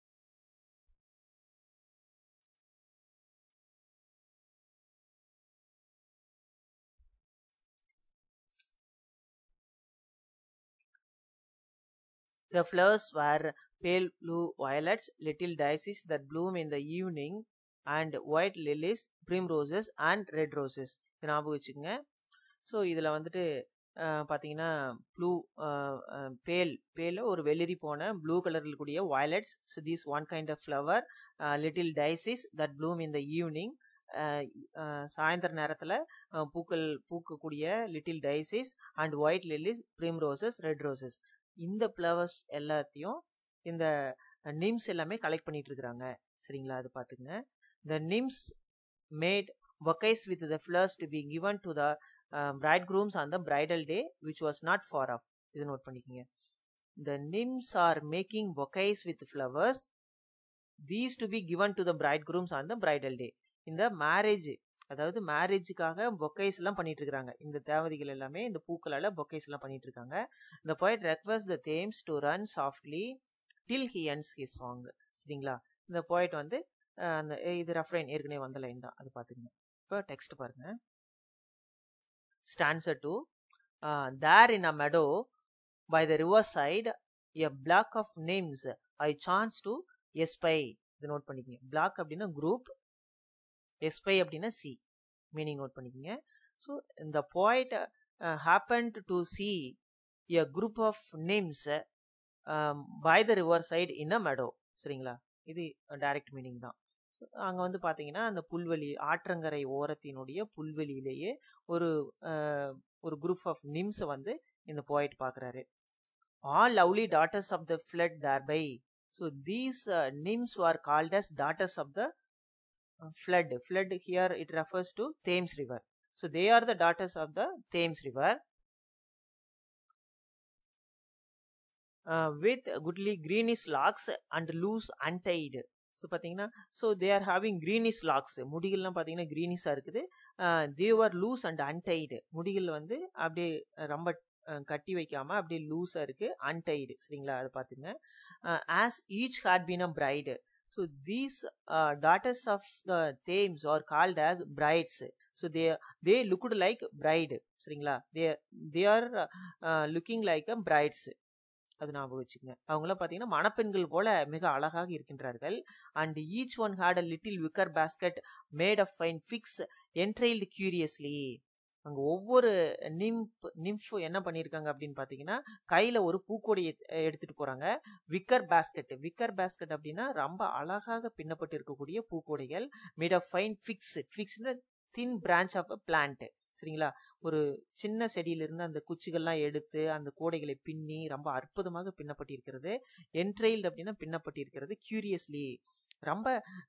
Speaker 1: The flowers were pale blue violets, little daisies that bloom in the evening, and white lilies, primroses and red roses. இது ஞாபகம் வச்சுக்கோங்க so இதில் வந்துட்டு பார்த்தீங்கன்னா blue பேல் பேல ஒரு வெளிரி போன ப்ளூ கலரில் கூடிய violets so these one kind of flower little daisies that bloom in the evening சாயந்தர நேரத்தில் பூக்கள் பூக்கக்கூடிய little daisies and white lilies primroses red roses இந்த ஃப்ளவர்ஸ் எல்லாத்தையும் இந்த நிம்ஸ் எல்லாமே கலெக்ட் பண்ணிட்டு இருக்கிறாங்க சரிங்களா அது பார்த்துங்க the nymphs made bouquets with the flowers to be given to the bridegrooms on the bridal day which was not far off இது நோட் பண்ணிக்கோங்க the nymphs are making bouquets with flowers these to be given to the bridegrooms on the bridal day இந்த marriage அதாவது மேரேஜுக்காக பொக்கைஸ் எல்லாம் பண்ணிட்டு இருக்காங்க இந்த தேவதைகள் எல்லாமே இந்த பூக்களால பொக்கைஸ் எல்லாம் பண்ணிட்டு இருக்காங்க இந்த poet request the Thames to run softly till he ends he song சரிங்களா இந்த பாயிண்ட் வந்து அந்த இது ரெஃப்ரைன் ஏற்கனவே வந்த லைன் தான் அது பார்த்துக்கங்க இப்போ டெக்ஸ்ட் பாருங்க stanza two there in a meadow by the river side a flock of names I chance to espy இது நோட் பண்ணிக்கங்க பிளாக் அப்படின்னா குரூப் எஸ்பை அப்படின்னா சி மீனிங் நோட் பண்ணிக்கோங்க ஸோ இந்த poet happened to see a group of names by the river side in a meadow சரிங்களா இது direct meaning தான் அங்கே வந்து பார்த்தீங்கன்னா அந்த புல்வெளி ஆற்றங்கரை ஓரத்தினுடைய புல்வெளியிலேயே ஒரு ஒரு குரூப் ஆஃப் நிம்ஸை வந்து இந்த போயிட் பார்க்குறாரு all lovely daughters of the flood there by so these nymphs are called as daughters of the flood. Flood here it refers to Thames River. So they are the daughters of the Thames River. Uh, with goodly greenish locks and loose untied. So பார்த்தீங்கன்னா so they are having greenish locks முடிகள்லாம் பார்த்தீங்கன்னா க்ரீனிஷாக இருக்குது தேவர் loose and untied முடிகள் வந்து அப்படியே ரொம்ப கட்டி வைக்காம அப்படியே லூஸாக இருக்குது அன்டைடு சரிங்களா அதை பார்த்துங்க as each had been a bride So these uh, daughters of the Thames are called as brides. So they they looked like bride. சரிங்களா they they are uh, looking like a brides. அது ஞாபகம் வச்சுக்கோங்க அவங்களாம் பார்த்தீங்கன்னா மணப்பெண்கள் போல மிக அழகாக இருக்கின்றார்கள் and each one had a little wicker basket made of fine twigs entrailed curiously அங்கே ஒவ்வொரு நிம்ப் நிம்ஃப் என்ன பண்ணியிருக்காங்க அப்படின்னு பார்த்தீங்கன்னா கையில் ஒரு பூக்கொடியை எடுத்துகிட்டு போகிறாங்க விக்கர் பேஸ்கெட் விக்கர் பேஸ்கெட் அப்படின்னா ரொம்ப அழகாக பின்னப்பட்டு இருக்கக்கூடிய பூக்கொடிகள் மேட் ஆஃப் ஃபைன் ஃபிக்ஸ் ஃபிக்ஸ்னா thin branch of a plant சரிங்களா ஒரு சின்ன செடியிலிருந்து அந்த குச்சிகள்லாம் எடுத்து அந்த கோடைகளை பின்னி ரொம்ப அற்புதமாக பின்னப்பட்டிருக்கிறது என்ட்ரெயில்டு அப்படின்னா பின்னப்பட்டிருக்கிறது கியூரியஸ்லி ரொம்ப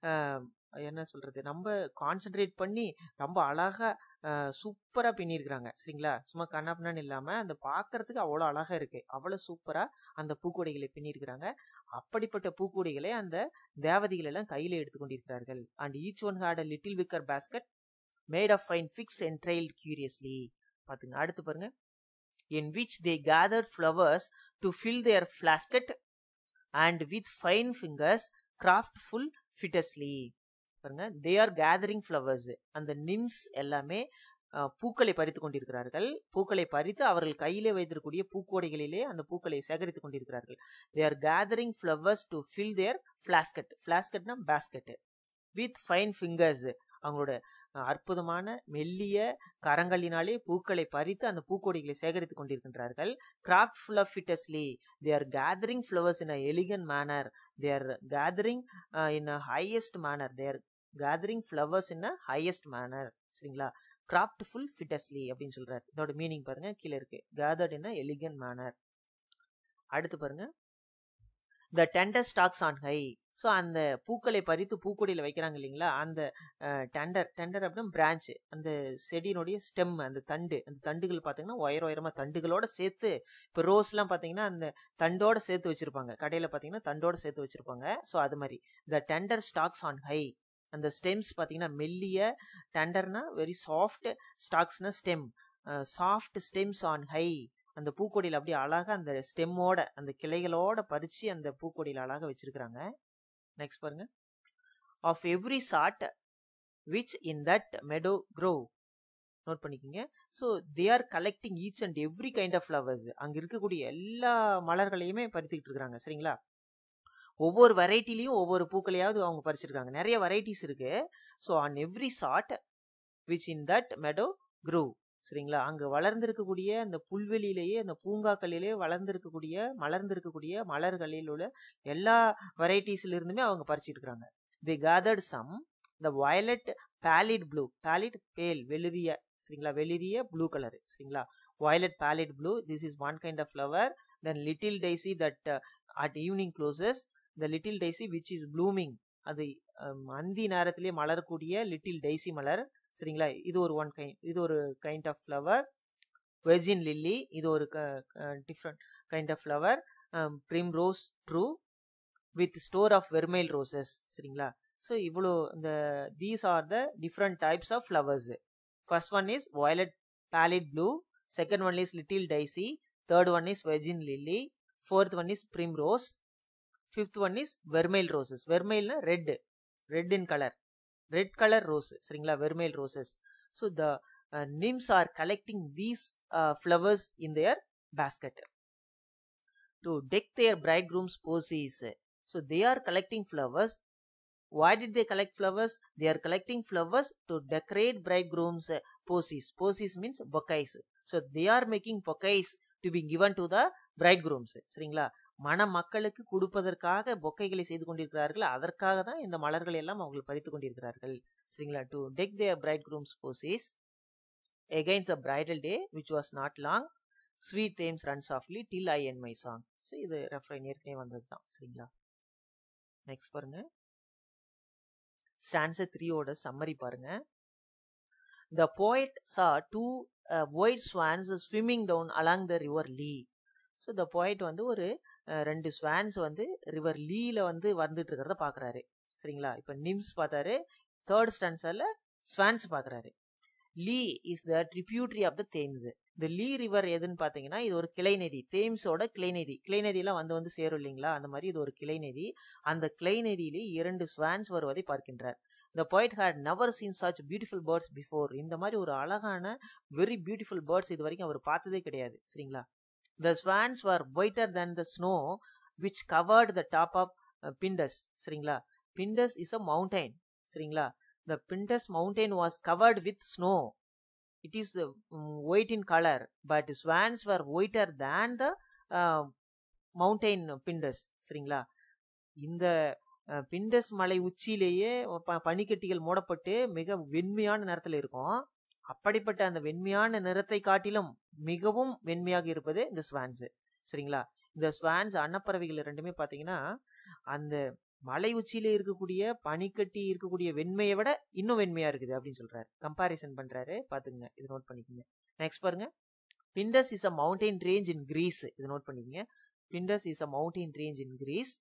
Speaker 1: என்ன சொல்றது ரொம்ப கான்சென்ட்ரேட் பண்ணி ரொம்ப அழகா சூப்பராக பின்னிருக்கிறாங்க சரிங்களா சும்மா கண்ணாப்பின்னு இல்லாமல் அந்த பார்க்கறதுக்கு அவ்வளோ அழகாக இருக்கு அவ்வளோ சூப்பராக அந்த பூக்கொடைகளை பின்னிருக்கிறாங்க அப்படிப்பட்ட பூக்கொடைகளை அந்த தேவதைகள் எல்லாம் கையில் எடுத்துக்கொண்டிருக்கிறார்கள் and each one had a little wicker basket made of fine twigs entrailed curiously பார்த்துங்க அடுத்து பாருங்க in which they gathered flowers to fill their flasket and with fine fingers craftful fitiously பாருங்க தே ஆர் கேதரிங் ஃப்ளவர்ஸ் அந்த நிம்ஸ் எல்லாமே பூக்களை பறித்து கொண்டிருக்கிறார்கள் பூக்களை பறித்து அவர்கள் கையிலே வைத்திருக்கக்கூடிய பூக்கோடைகளிலே அந்த பூக்களை சேகரித்து கொண்டிருக்கிறார்கள் they are gathering flowers to fill their flasket ஃபிளாஸ்கட்னா பேஸ்கெட் வித் ஃபைன் ஃபிங்கர்ஸ் அவங்களோட அற்புதமான மெல்லிய கரங்களினாலே பூக்களை பறித்து அந்த பூக்கொடிகளை சேகரித்துக் கொண்டிருக்கின்றார்கள் craftful of feateously they are gathering flowers in a elegant manner they are gathering in a highest manner they are gathering flowers in a highest manner சரிங்களா கிராஃப்ட்ஃபுல் ஃபிட்டஸ்லி அப்படின்னு சொல்றாரு இதோட மீனிங் பாருங்க கீழே இருக்கு gathered in a elegant manner அடுத்து பாருங்க the tender stalks on high so அந்த பூக்களை பறித்து பூக்கொடியில் வைக்கிறாங்க இல்லைங்களா அந்த டெண்டர் டெண்டர் அப்படின்னா பிரான்ச் அந்த செடியினுடைய ஸ்டெம் அந்த தண்டு அந்த தண்டுகள் பார்த்தீங்கன்னா உயர உயரமாக தண்டுகளோட சேர்த்து இப்போ ரோஸ்லாம் பார்த்தீங்கன்னா அந்த தண்டோட சேர்த்து வச்சிருப்பாங்க கடையில் பார்த்தீங்கன்னா தண்டோட சேர்த்து வச்சிருப்பாங்க ஸோ அது மாதிரி the tender stalks on high அந்த ஸ்டெம்ஸ் பார்த்தீங்கன்னா மெல்லிய டெண்டர்னா வெரி சாஃப்ட் ஸ்டாக்ஸ்னா stem soft stems on high அந்த பூக்கொடியில் அப்படியே அழகாக அந்த ஸ்டெம்மோட அந்த கிளைகளோட பறித்து அந்த பூக்கொடியில் அழகாக வச்சிருக்கிறாங்க நெக்ஸ்ட் பாருங்க of every sort which in that meadow grow note பண்ணிக்கோங்க so they are collecting each and every kind of flowers அங்கே இருக்கக்கூடிய எல்லா மலர்களையுமே பறித்துக்கிட்டு இருக்கிறாங்க சரிங்களா ஒவ்வொரு வெரைட்டிலையும் ஒவ்வொரு பூக்களையாவது அவங்க பறிச்சிருக்காங்க நிறைய வெரைட்டிஸ் இருக்கு so on every sort which in that meadow grow சரிங்களா அங்கே வளர்ந்திருக்கக்கூடிய அந்த புல்வெளியிலேயே அந்த பூங்காக்களிலேயே வளர்ந்திருக்கக்கூடிய மலர்ந்திருக்கக்கூடிய மலர்களில் உள்ள எல்லா வெரைட்டிஸ்ல இருந்துமே அவங்க பறிச்சிட்டு இருக்கிறாங்க the gathered some the violet pallid blue pallid pale வெளிரிய சரிங்களா வெளிரிய ப்ளூ கலர் சரிங்களா violet pallid blue this is one kind of flower then little daisy that at evening closes the little daisy which is blooming அது அந்தி நேரத்திலே மலரக்கூடிய little dicey மலர் சரிங்களா இது ஒரு ஒன் கைண்ட் இது ஒரு kind of flower virgin lily இது ஒரு different kind of flower primrose true with store of vermeil roses சரிங்களா ஸோ இவ்வளோ இந்த these are the different types of flowers first one is violet pallid blue second one is little daisy third one is virgin lily fourth one is primrose fifth one is vermeil roses வெர்மெயில்னா red red in colour red colour rose சரிங்களா வெர்மெயில் roses so the nymphs are collecting these flowers in their basket to deck their bridegrooms posies so they are collecting flowers why did they collect flowers they are collecting flowers to decorate bridegroom's uh, posies posies means bouquets so they are making bouquets to be given to the bridegrooms சரிங்களா மண மக்களுக்கு கொடுப்பதற்காக பொக்கைகளை செய்து கொண்டிருக்கிறார்கள் அதற்காக தான் இந்த மலர்கள் எல்லாம் அவங்களுக்கு பறித்து கொண்டிருக்கிறார்கள் சரிங்களா to deck their bridegrooms posies against a bridal day which was not long sweet Thames run softly till I end my song so இது ரெஃபரைன் ஏற்கனவே வந்தது தான் சரிங்களா நெக்ஸ்ட் பாருங்க ஸ்டான்சர் த்ரீயோட சம்மரி பாருங்க the poet saw two white swans swimming down along the river Lee so the poet வந்து ஒரு ரெண்டு ஸ்வான்ஸ் வந்து ரிவர் லீல வந்து வந்துட்டு இருக்கிறத பார்க்குறாரு சரிங்களா இப்போ நிம்ஸ் பார்த்தாரு தேர்ட் ஸ்டான்ஸரில் ஸ்வான்ஸ் பார்க்குறாரு Lee is the tributary of the Thames இந்த லீ ரிவர் எதுன்னு பார்த்தீங்கன்னா இது ஒரு கிளை நதி தேம்ஸோட கிளை நதி கிளை நதியெல்லாம் வந்து வந்து சேரும் இல்லைங்களா அந்த மாதிரி இது ஒரு கிளை நதி அந்த கிளை நதியிலே இரண்டு ஸ்வான்ஸ் வருவதை பார்க்கின்றார் the poet had never seen such beautiful birds before இந்த மாதிரி ஒரு அழகான வெரி பியூட்டிஃபுல் பேர்ட்ஸ் இது வரைக்கும் அவர் பார்த்ததே கிடையாது சரிங்களா the swans were whiter than the snow which covered the top of Pindus சரிங்களா பிண்டஸ் இஸ் அ மவுண்டைன் சரிங்களா the Pindus mountain was covered with snow it is uh, white in color but swans were whiter than the uh, mountain pindus சரிங்களா இந்த பிண்டஸ் மலை உச்சியிலேயே பனிக்கட்டிகள் மூடப்பட்டு மிக வெண்மையான நிறத்தில் இருக்கும் அப்படிப்பட்ட அந்த வெண்மையான நிறத்தை காட்டிலும் மிகவும் வெண்மையாக இருப்பது இந்த ஸ்வான்ஸ் சரிங்களா இந்த ஸ்வான்ஸ் அன்னப்பறவைகள் ரெண்டுமே பார்த்தீங்கன்னா அந்த மலை உச்சியில இருக்கக்கூடிய பனிக்கட்டி இருக்கக்கூடிய வெண்மையை விட இன்னும் வெண்மையா இருக்குது அப்படின்னு சொல்றாரு கம்பாரிசன் பண்றாரு பாத்துங்க இது நோட் பண்ணிக்கோங்க நெக்ஸ்ட் பாருங்க Pindus is a mountain range in Greece இது நோட் பண்ணிக்கோங்க Pindus is a mountain range in Greece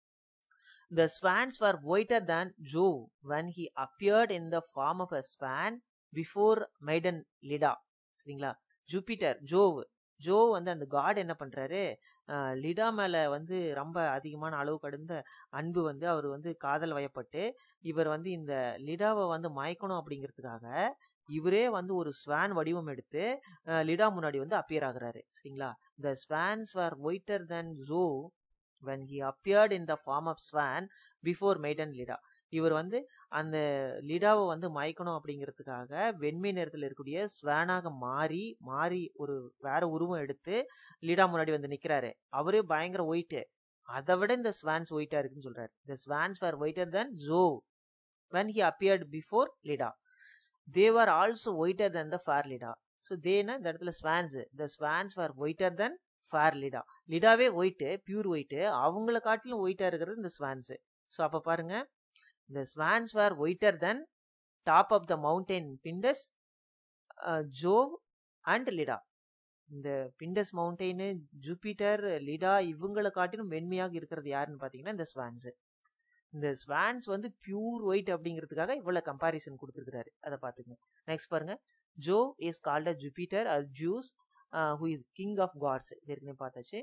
Speaker 1: The swans were whiter than Jove when he appeared in the form of a swan before maiden Lida. சரிங்களா Jupiter Jove Jove வந்து அந்த God என்ன பண்றாரு லிடா மேல வந்து ரொம்ப அதிகமான அளவு கடந்த அன்பு வந்து அவர் வந்து காதல் வயப்பட்டு இவர் வந்து இந்த லிடாவை வந்து மயக்கணும் அப்படிங்கிறதுக்காக இவரே வந்து ஒரு ஸ்வான் வடிவம் எடுத்து லிடா முன்னாடி வந்து அப்பியர் ஆகுறாரு சரிங்களா the swans are whiter than Jove when he appeared in the form of swan before maiden Leda இவர் வந்து அந்த லிடாவை வந்து மயக்கணும் அப்படிங்கிறதுக்காக வெண்மை நிறத்தில் இருக்கக்கூடிய ஸ்வானாக மாறி மாறி ஒரு வேற உருவம் எடுத்து லிடா முன்னாடி வந்து நிக்கிறாரு அவரே பயங்கர ஒயிட்டு அதை விட இந்த ஸ்வான்ஸ் ஒயிட்டா இருக்குன்னு சொல்றாரு இந்த swans were whiter than Jove when he appeared before Lida. They were also whiter than the fair Lida. So தேனா இந்த இடத்துல swans the swans are whiter than fair Leda லிடாவே ஒயிட்டு பியூர் ஒயிட்டு அவங்கள காட்டிலும் ஒயிட்டா இருக்கிறது இந்த ஸ்வான்ஸ் ஸோ அப்போ பாருங்க இந்த swans are whiter than top of the mountain Pindus Jove and Leda இந்த பிண்டஸ் மவுண்டெயின் ஜூபிட்டர் லிடா இவங்களை காட்டிலும் வெண்மையாக இருக்கிறது யாருன்னு பார்த்தீங்கன்னா இந்த ஸ்வான்ஸ் இந்த ஸ்வான்ஸ் வந்து பியூர் ஒயிட் அப்படிங்கிறதுக்காக இவ்வளோ கம்பாரிசன் கொடுத்துருக்காரு அதை பார்த்துங்க நெக்ஸ்ட் பாருங்க Jove is called a Jupiter or Zeus who is king of gods ஏற்கனவே பார்த்தாச்சு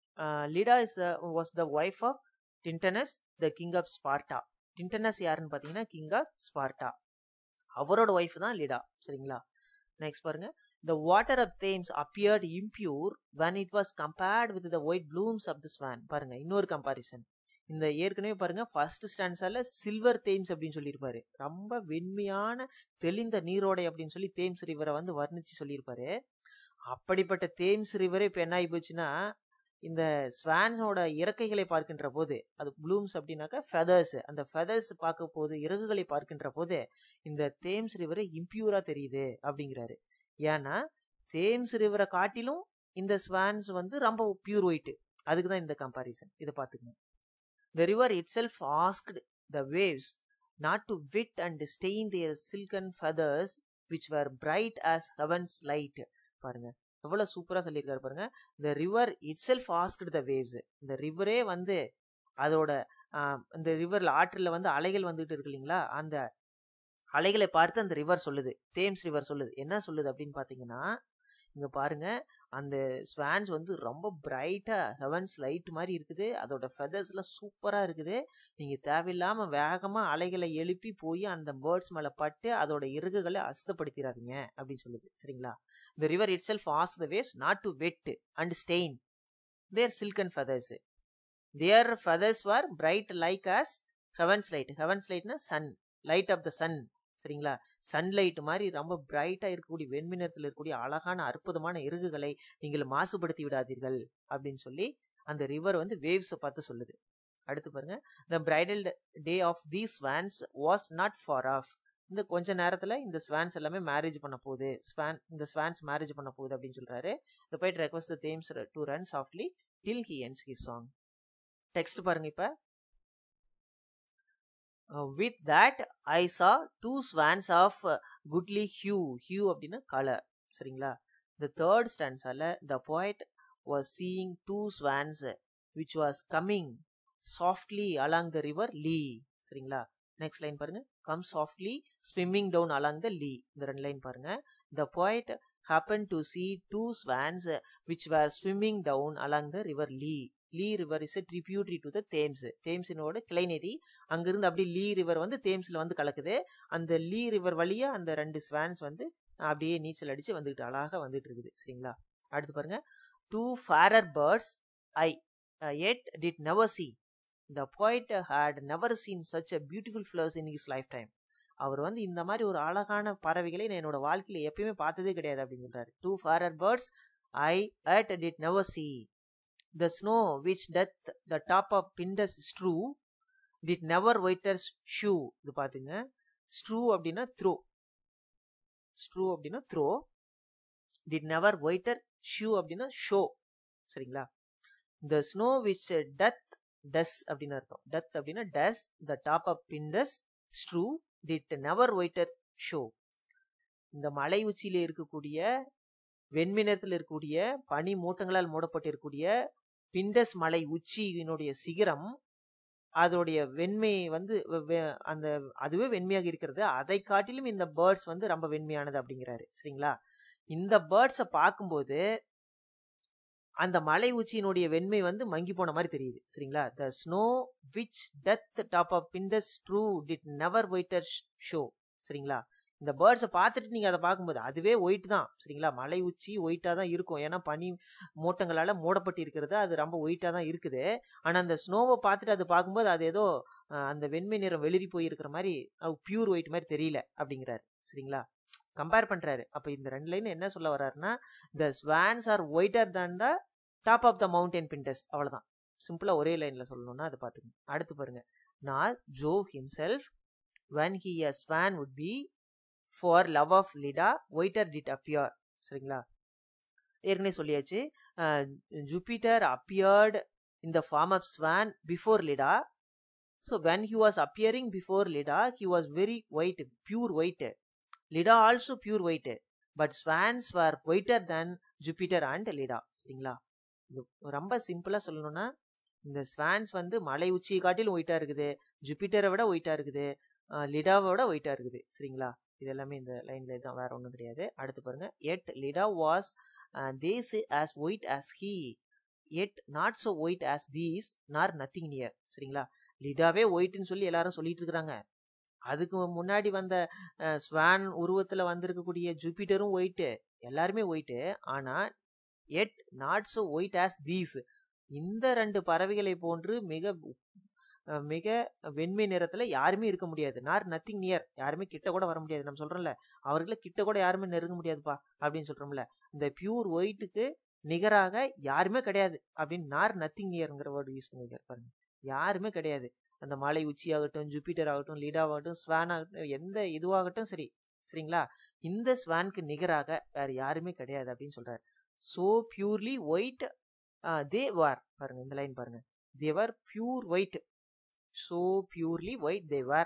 Speaker 1: Leda is was the wife of Tyndareus the king of Sparta Tyndareus யாருன்னு பார்த்தீங்கன்னா கிங் ஆஃப் ஸ்பார்ட்டா அவரோட ஒய்ஃப் தான் லிடா சரிங்களா நெக்ஸ்ட் பாருங்க the water of Thames appeared impure when it was compared with the white blooms of the swan பாருங்க இன்னொரு comparison இந்த ஏற்கனவே பாருங்க ஃபர்ஸ்ட் ஸ்டான்ஸால சில்வர் தேம்ஸ் அப்படின்னு சொல்லியிருப்பாரு ரொம்ப வெண்மையான தெளிந்த நீரோடை அப்படின்னு சொல்லி தேம்ஸ் ரிவரை வந்து வர்ணிச்சு சொல்லியிருப்பாரு அப்படிப்பட்ட தேம்ஸ் ரிவரே இப்போ என்ன ஆகி போச்சுன்னா இந்த ஸ்வான்ஸோட இறக்கைகளை பார்க்கின்ற போது அது ப்ளூம்ஸ் அப்படின்னாக்கா ஃபெதர்ஸ் அந்த ஃபெதர்ஸ் பார்க்க போது இறகுகளை பார்க்கின்ற போது இந்த தேம்ஸ் ரிவரை இம்பியூரா தெரியுது அப்படிங்கிறாரு ஏன்னா தேம்ஸ் ரிவரை காட்டிலும் இந்த ஸ்வான்ஸ் வந்து ரொம்ப பியூர் ஒயிட் அதுக்கு தான் இந்த கம்பாரிசன் இதை பார்த்துக்கணும் the river itself asked the waves not to wet and stain their silken feathers which were bright as heaven's light பாருங்க எவ்வளோ சூப்பராக சொல்லியிருக்காரு பாருங்க the river itself asked the waves இந்த ரிவரே வந்து அதோட இந்த ரிவரில் ஆற்றில் வந்து அலைகள் வந்துட்டு இருக்கு இல்லைங்களா அந்த அலைகளை பார்த்து அந்த ரிவர் சொல்லுது தேம்ஸ் ரிவர் சொல்லுது என்ன சொல்லுது அப்படின்னு பார்த்தீங்கன்னா இங்கே பாருங்க அந்த ஸ்வான்ஸ் வந்து ரொம்ப பிரைட்டாக ஹெவன்ஸ் லைட் மாதிரி இருக்குது அதோட ஃபெதர்ஸ்லாம் சூப்பராக இருக்குது நீங்கள் தேவையில்லாமல் வேகமாக அலைகளை எழுப்பி போய் அந்த பேர்ட்ஸ் மேலே பட்டு அதோட இறகுகளை அசுத்தப்படுத்திடாதீங்க அப்படின்னு சொல்லுது சரிங்களா இந்த river itself as the waves not to wet and stain their silken feathers their feathers are bright like as heaven's light heaven's லைட்னா sun light of the sun சரிங்களா சன்லைட் மாதிரி ரொம்ப பிரைட்டா இருக்கக்கூடிய வெண்மினத்தில் இருக்கக்கூடிய அழகான அற்புதமான இறகுகளை நீங்கள் மாசுபடுத்தி விடாதீர்கள் அப்படின்னு சொல்லி அந்த ரிவர் வந்து வேவ்ஸை பார்த்து சொல்லுது அடுத்து பாருங்க the bridal day of the swans was not far off இந்த கொஞ்ச நேரத்துல இந்த ஸ்வான்ஸ் எல்லாமே மேரேஜ் பண்ண போகுது ஸ்வான் இந்த ஸ்வான்ஸ் மேரேஜ் பண்ண போகுது அப்படின்னு சொல்றாரு repeat request the Thames to run softly till he ends he song text பாருங்க இப்ப with that I saw two swans of goodly hue hue அப்படின்னா கலர் சரிங்களா த தேர்ட் ஸ்டான்ஸால the poet was seeing two swans which was coming softly along the river Lee சரிங்களா next line பாருங்க come softly swimming down along the Lee இந்த ரெண்டு line பாருங்க the poet happen to see two swans which were swimming down along the river Lee Lee river is tributary to the Thames தேம்ஸினோட கிளைநதி அங்கிருந்து அப்படி லீ river வந்து தேம்ஸ்ல வந்து கலக்குது அந்த லீ ரிவர் வழியா அந்த ரெண்டு ஸ்வான்ஸ் வந்து அப்படியே நீச்சல் அடிச்சு வந்துட்டு அழகாக வந்துட்டு இருக்குது சரிங்களா அடுத்து பாருங்க two fairer birds I yet did never see the poet had never seen such a beautiful flowers in his lifetime அவர் வந்து இந்த மாதிரி ஒரு அழகான பறவைகளை நான் என்னோட வாழ்க்கையில எப்பயுமே பார்த்ததே கிடையாது அப்படின்னு சொல்றாரு two fairer birds I yet did never see the snow which doth the top of Pindus strew did never waiter's shoe இது பாத்துங்க strew அப்படின்னா throw strew அப்படின்னா throw did never waiter shoe அப்படின்னா show சரிங்களா the snow which doth does அப்படின்னு அர்த்தம் doth அப்படின்னா does the top of Pindus strew did never waiter show இந்த மலை உச்சியில இருக்கக்கூடிய வெண்மினத்தில் இருக்கக்கூடிய பனி மூட்டங்களால் மூடப்பட்டிருக்கக்கூடிய பிண்டஸ் மலை உச்சியினுடைய சிகரம் அதோடைய வெண்மை வந்து அந்த அதுவே வெண்மையாக இருக்கிறது அதை காட்டிலும் இந்த பேர்ட்ஸ் வந்து ரொம்ப வெண்மையானது அப்படிங்கிறாரு சரிங்களா இந்த பேர்ட்ஸை பார்க்கும்போது அந்த மலை உச்சியினுடைய வெண்மை வந்து மங்கி போன மாதிரி தெரியுது சரிங்களா the snow which doth top of Pindus strew did never whiter show சரிங்களா இந்த பேர்ட்ஸை பார்த்துட்டு நீங்கள் அதை பார்க்கும்போது அதுவே ஒயிட் தான் சரிங்களா மலை உச்சி ஒயிட்டாக தான் இருக்கும் ஏன்னா பனி மூட்டங்களால் மூடப்பட்டு இருக்கிறது அது ரொம்ப ஒயிட்டாக தான் இருக்குது ஆனால் அந்த ஸ்னோவை பார்த்துட்டு அது பார்க்கும்போது அது ஏதோ அந்த வெண்மை நிறம் வெளிரி போயிருக்கிற மாதிரி பியூர் ஒயிட் மாதிரி தெரியல அப்படிங்கிறாரு சரிங்களா கம்பேர் பண்ணுறாரு அப்போ இந்த ரெண்டு லைன் என்ன சொல்ல வர்றாருன்னா the swans are whiter than the top of the mountain Pindus அவ்வளோதான் சிம்பிளாக ஒரே லைனில் சொல்லணும்னா அதை பார்த்துக்கணும் அடுத்து பாருங்க நான் Jove himself when he a swan would be for love of lida whiter did appear சரிங்களா ஏற்கனவே சொல்லியாச்சு Jupiter appeared in the form of swan before Leda so when he was appearing before Leda he was very white pure white Leda also pure white but swans were whiter than Jupiter and Leda சரிங்களா இது ரொம்ப சிம்பிளா சொல்லணும்னா இந்த swans வந்து மலை உச்சியை காட்டிலும் ஒயிட்டா இருக்குது ஜூபிட்டரை விட ஒயிட்டா இருக்குது லிடாவை விட ஒயிட்டா இருக்குது சரிங்களா இது எல்லாமே இந்த லைன்ல தான் வேற ஒன்றும் கிடையாது அடுத்து பாருங்க yet Leda was they say as white as he yet not so white as these nor nothing near சரிங்களா லிடாவே ஒயிட்னு சொல்லி எல்லாரும் சொல்லிட்டு இருக்கிறாங்க அதுக்கு முன்னாடி வந்த ஸ்வான் உருவத்துல வந்திருக்கக்கூடிய ஜூபிட்டரும் ஒயிட்டு எல்லாருமே ஒயிட்டு ஆனா yet not so white as these இந்த ரெண்டு பறவைகளை போன்று மிக அஹ், மிக வெண்மை நிறத்துல யாருமே இருக்க முடியாது நார் நத்திங் நியர் யாருமே கிட்ட கூட வர முடியாது நம்ம சொல்றோம்ல அவர்களை கிட்ட கூட யாருமே நெருங்க முடியாதுப்பா அப்படின்னு சொல்றோம்ல இந்த பியூர் ஒயிட்டுக்கு நிகராக யாருமே கிடையாது அப்படின்னு நார் நத்திங் நியர்ங்கிற வேர்டு யூஸ் பண்ணிருக்காரு பாருங்க யாருமே கிடையாது அந்த மலை உச்சி ஆகட்டும் ஜூபிட்டர் ஆகட்டும் லீடாவாகட்டும் ஸ்வான் ஆகட்டும் எந்த இதுவாகட்டும் சரி சரிங்களா இந்த ஸ்வானுக்கு நிகராக வேற யாருமே கிடையாது அப்படின்னு சொல்றாரு so purely white they were பாருங்க இந்த லைன் பாருங்க they were pure white so purely white they were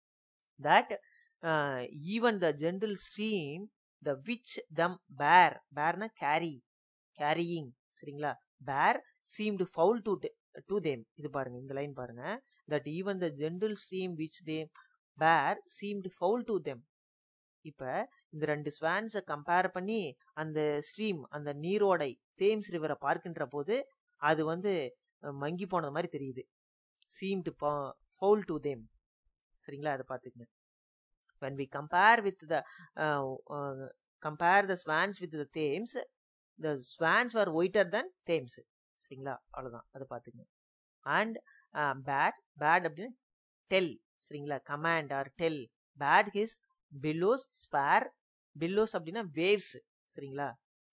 Speaker 1: that uh, even the gentle stream the which them bear bearna carry carrying சரிங்களா bear seemed foul to de- to them இது பாருங்க இந்த line பாருங்க that even the gentle stream which they bear seemed foul to them இப்ப இந்த ரெண்டு ஸ்வான்ஸை compare பண்ணி அந்த ஸ்ட்ரீம் அந்த நீரோடை தேம்ஸ் ரிவரை பார்க்கின்ற போது அது வந்து அஹ், மங்கி போனது மாதிரி தெரியுது seemed pa- foul to them சரிங்களா அதை பார்த்துக்கங்க when we compare with the uh, uh, compare the swans with the thames the swans were whiter than thames சரிங்களா அவ்வளவுதான் அதை பார்த்துக்கங்க and uh, bad bad அப்படின்னு tell சரிங்களா command or tell bad his billows spare billows அப்படின்னா waves சரிங்களா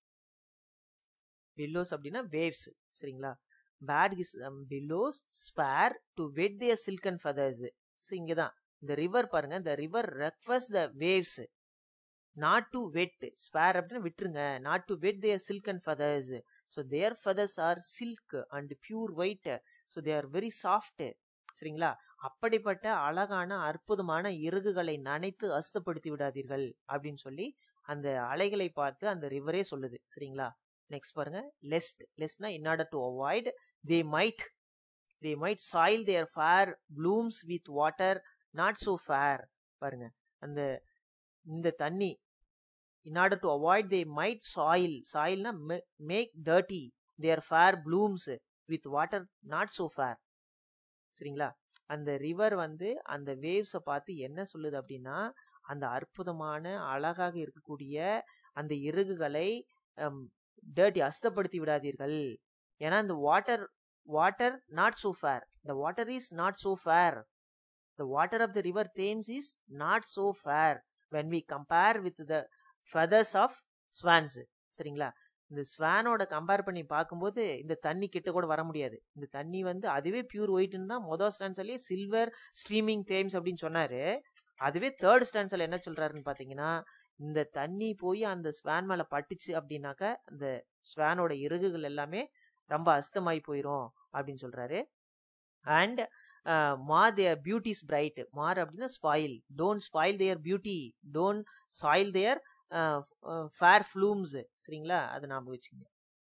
Speaker 1: billows அப்படின்னா waves சரிங்களா bade his billows spare to wet their silken feathers so இங்கே தான் இந்த ரிவர் பாருங்க இந்த river request the waves not to wet spare அப்படின்னு விட்டுருங்க not to wet their silk and feathers so their feathers are silk and pure white so they are very soft சரிங்களா அப்படிப்பட்ட அழகான அற்புதமான இறகுகளை நனைத்து அஸ்தப்படுத்தி விடாதீர்கள் அப்படின்னு சொல்லி அந்த அலைகளை பார்த்து அந்த ரிவரே சொல்லுது சரிங்களா நெக்ஸ்ட் பாருங்க லெஸ்ட் லெஸ்ட்னா in order to avoid they might they might soil their fair blooms with water not so fair பாருங்க அந்த இந்த தண்ணி in order to avoid they might soil சாயில்னா make dirty their fair blooms with water not so fair சரிங்களா அந்த river வந்து அந்த வேவ்ஸை பார்த்து என்ன சொல்லுது அப்படின்னா அந்த அற்புதமான அழகாக இருக்கக்கூடிய அந்த இறகுகளை டர்ட்டி அஸ்தப்படுத்தி விடாதீர்கள் ஏன்னா இந்த water water not so fair the water is not so fair the water of the river Thames is not so fair when we compare with the feathers of swans சரிங்களா இந்த ஸ்வானோட கம்பேர் பண்ணி பார்க்கும்போது இந்த தண்ணி கிட்ட கூட வர முடியாது இந்த தண்ணி வந்து அதுவே பியூர் ஒயிட்னு தான் மொதல் ஸ்டான்ஸ்லயே சில்வர் ஸ்ட்ரீமிங் தேம்ஸ் அப்படின்னு சொன்னாரு அதுவே தேர்ட் ஸ்டான்ஸ்ல என்ன சொல்றாருன்னு பாத்தீங்கன்னா இந்த தண்ணி போய் அந்த ஸ்வான் மேல பட்டுச்சு அப்படின்னாக்க அந்த ஸ்வானோட இறகுகள் எல்லாமே ரொம்ப அஸ்தமாயி போயிரும் அப்படின்னு சொல்றாரு அண்ட் மா தேர் பியூட்டிஸ் பிரைட் மார் அப்படின்னா spoil don't spoil their beauty don't soil their fair plumes சரிங்களா அதை ஞாபகம் வச்சுங்க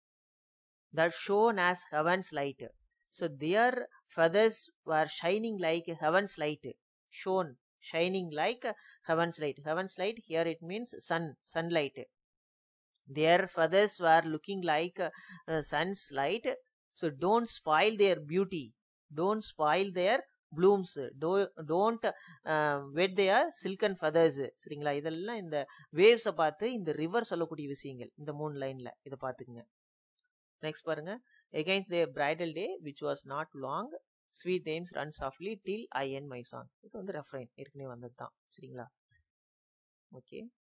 Speaker 1: that shone as heaven's light so their feathers are shining like heaven's light shone shining like heaven's light heaven's light here it means sun sunlight their feathers were looking like uh, uh, sun's light so don't spoil their beauty don't spoil their blooms Do- don't uh, wet their silken feathers சரிங்களா இதெல்லாம் இந்த வேவ்ஸை பார்த்து இந்த river சொல்லக்கூடிய விஷயங்கள் இந்த மூணு லைன்ல இதை பார்த்துக்குங்க நெக்ஸ்ட் பாருங்க against their bridal day which was not long sweet names run softly till i end my song இது வந்து ரெஃப்ரைன் ஏற்கனவே வந்தது தான் சரிங்களா ஓகே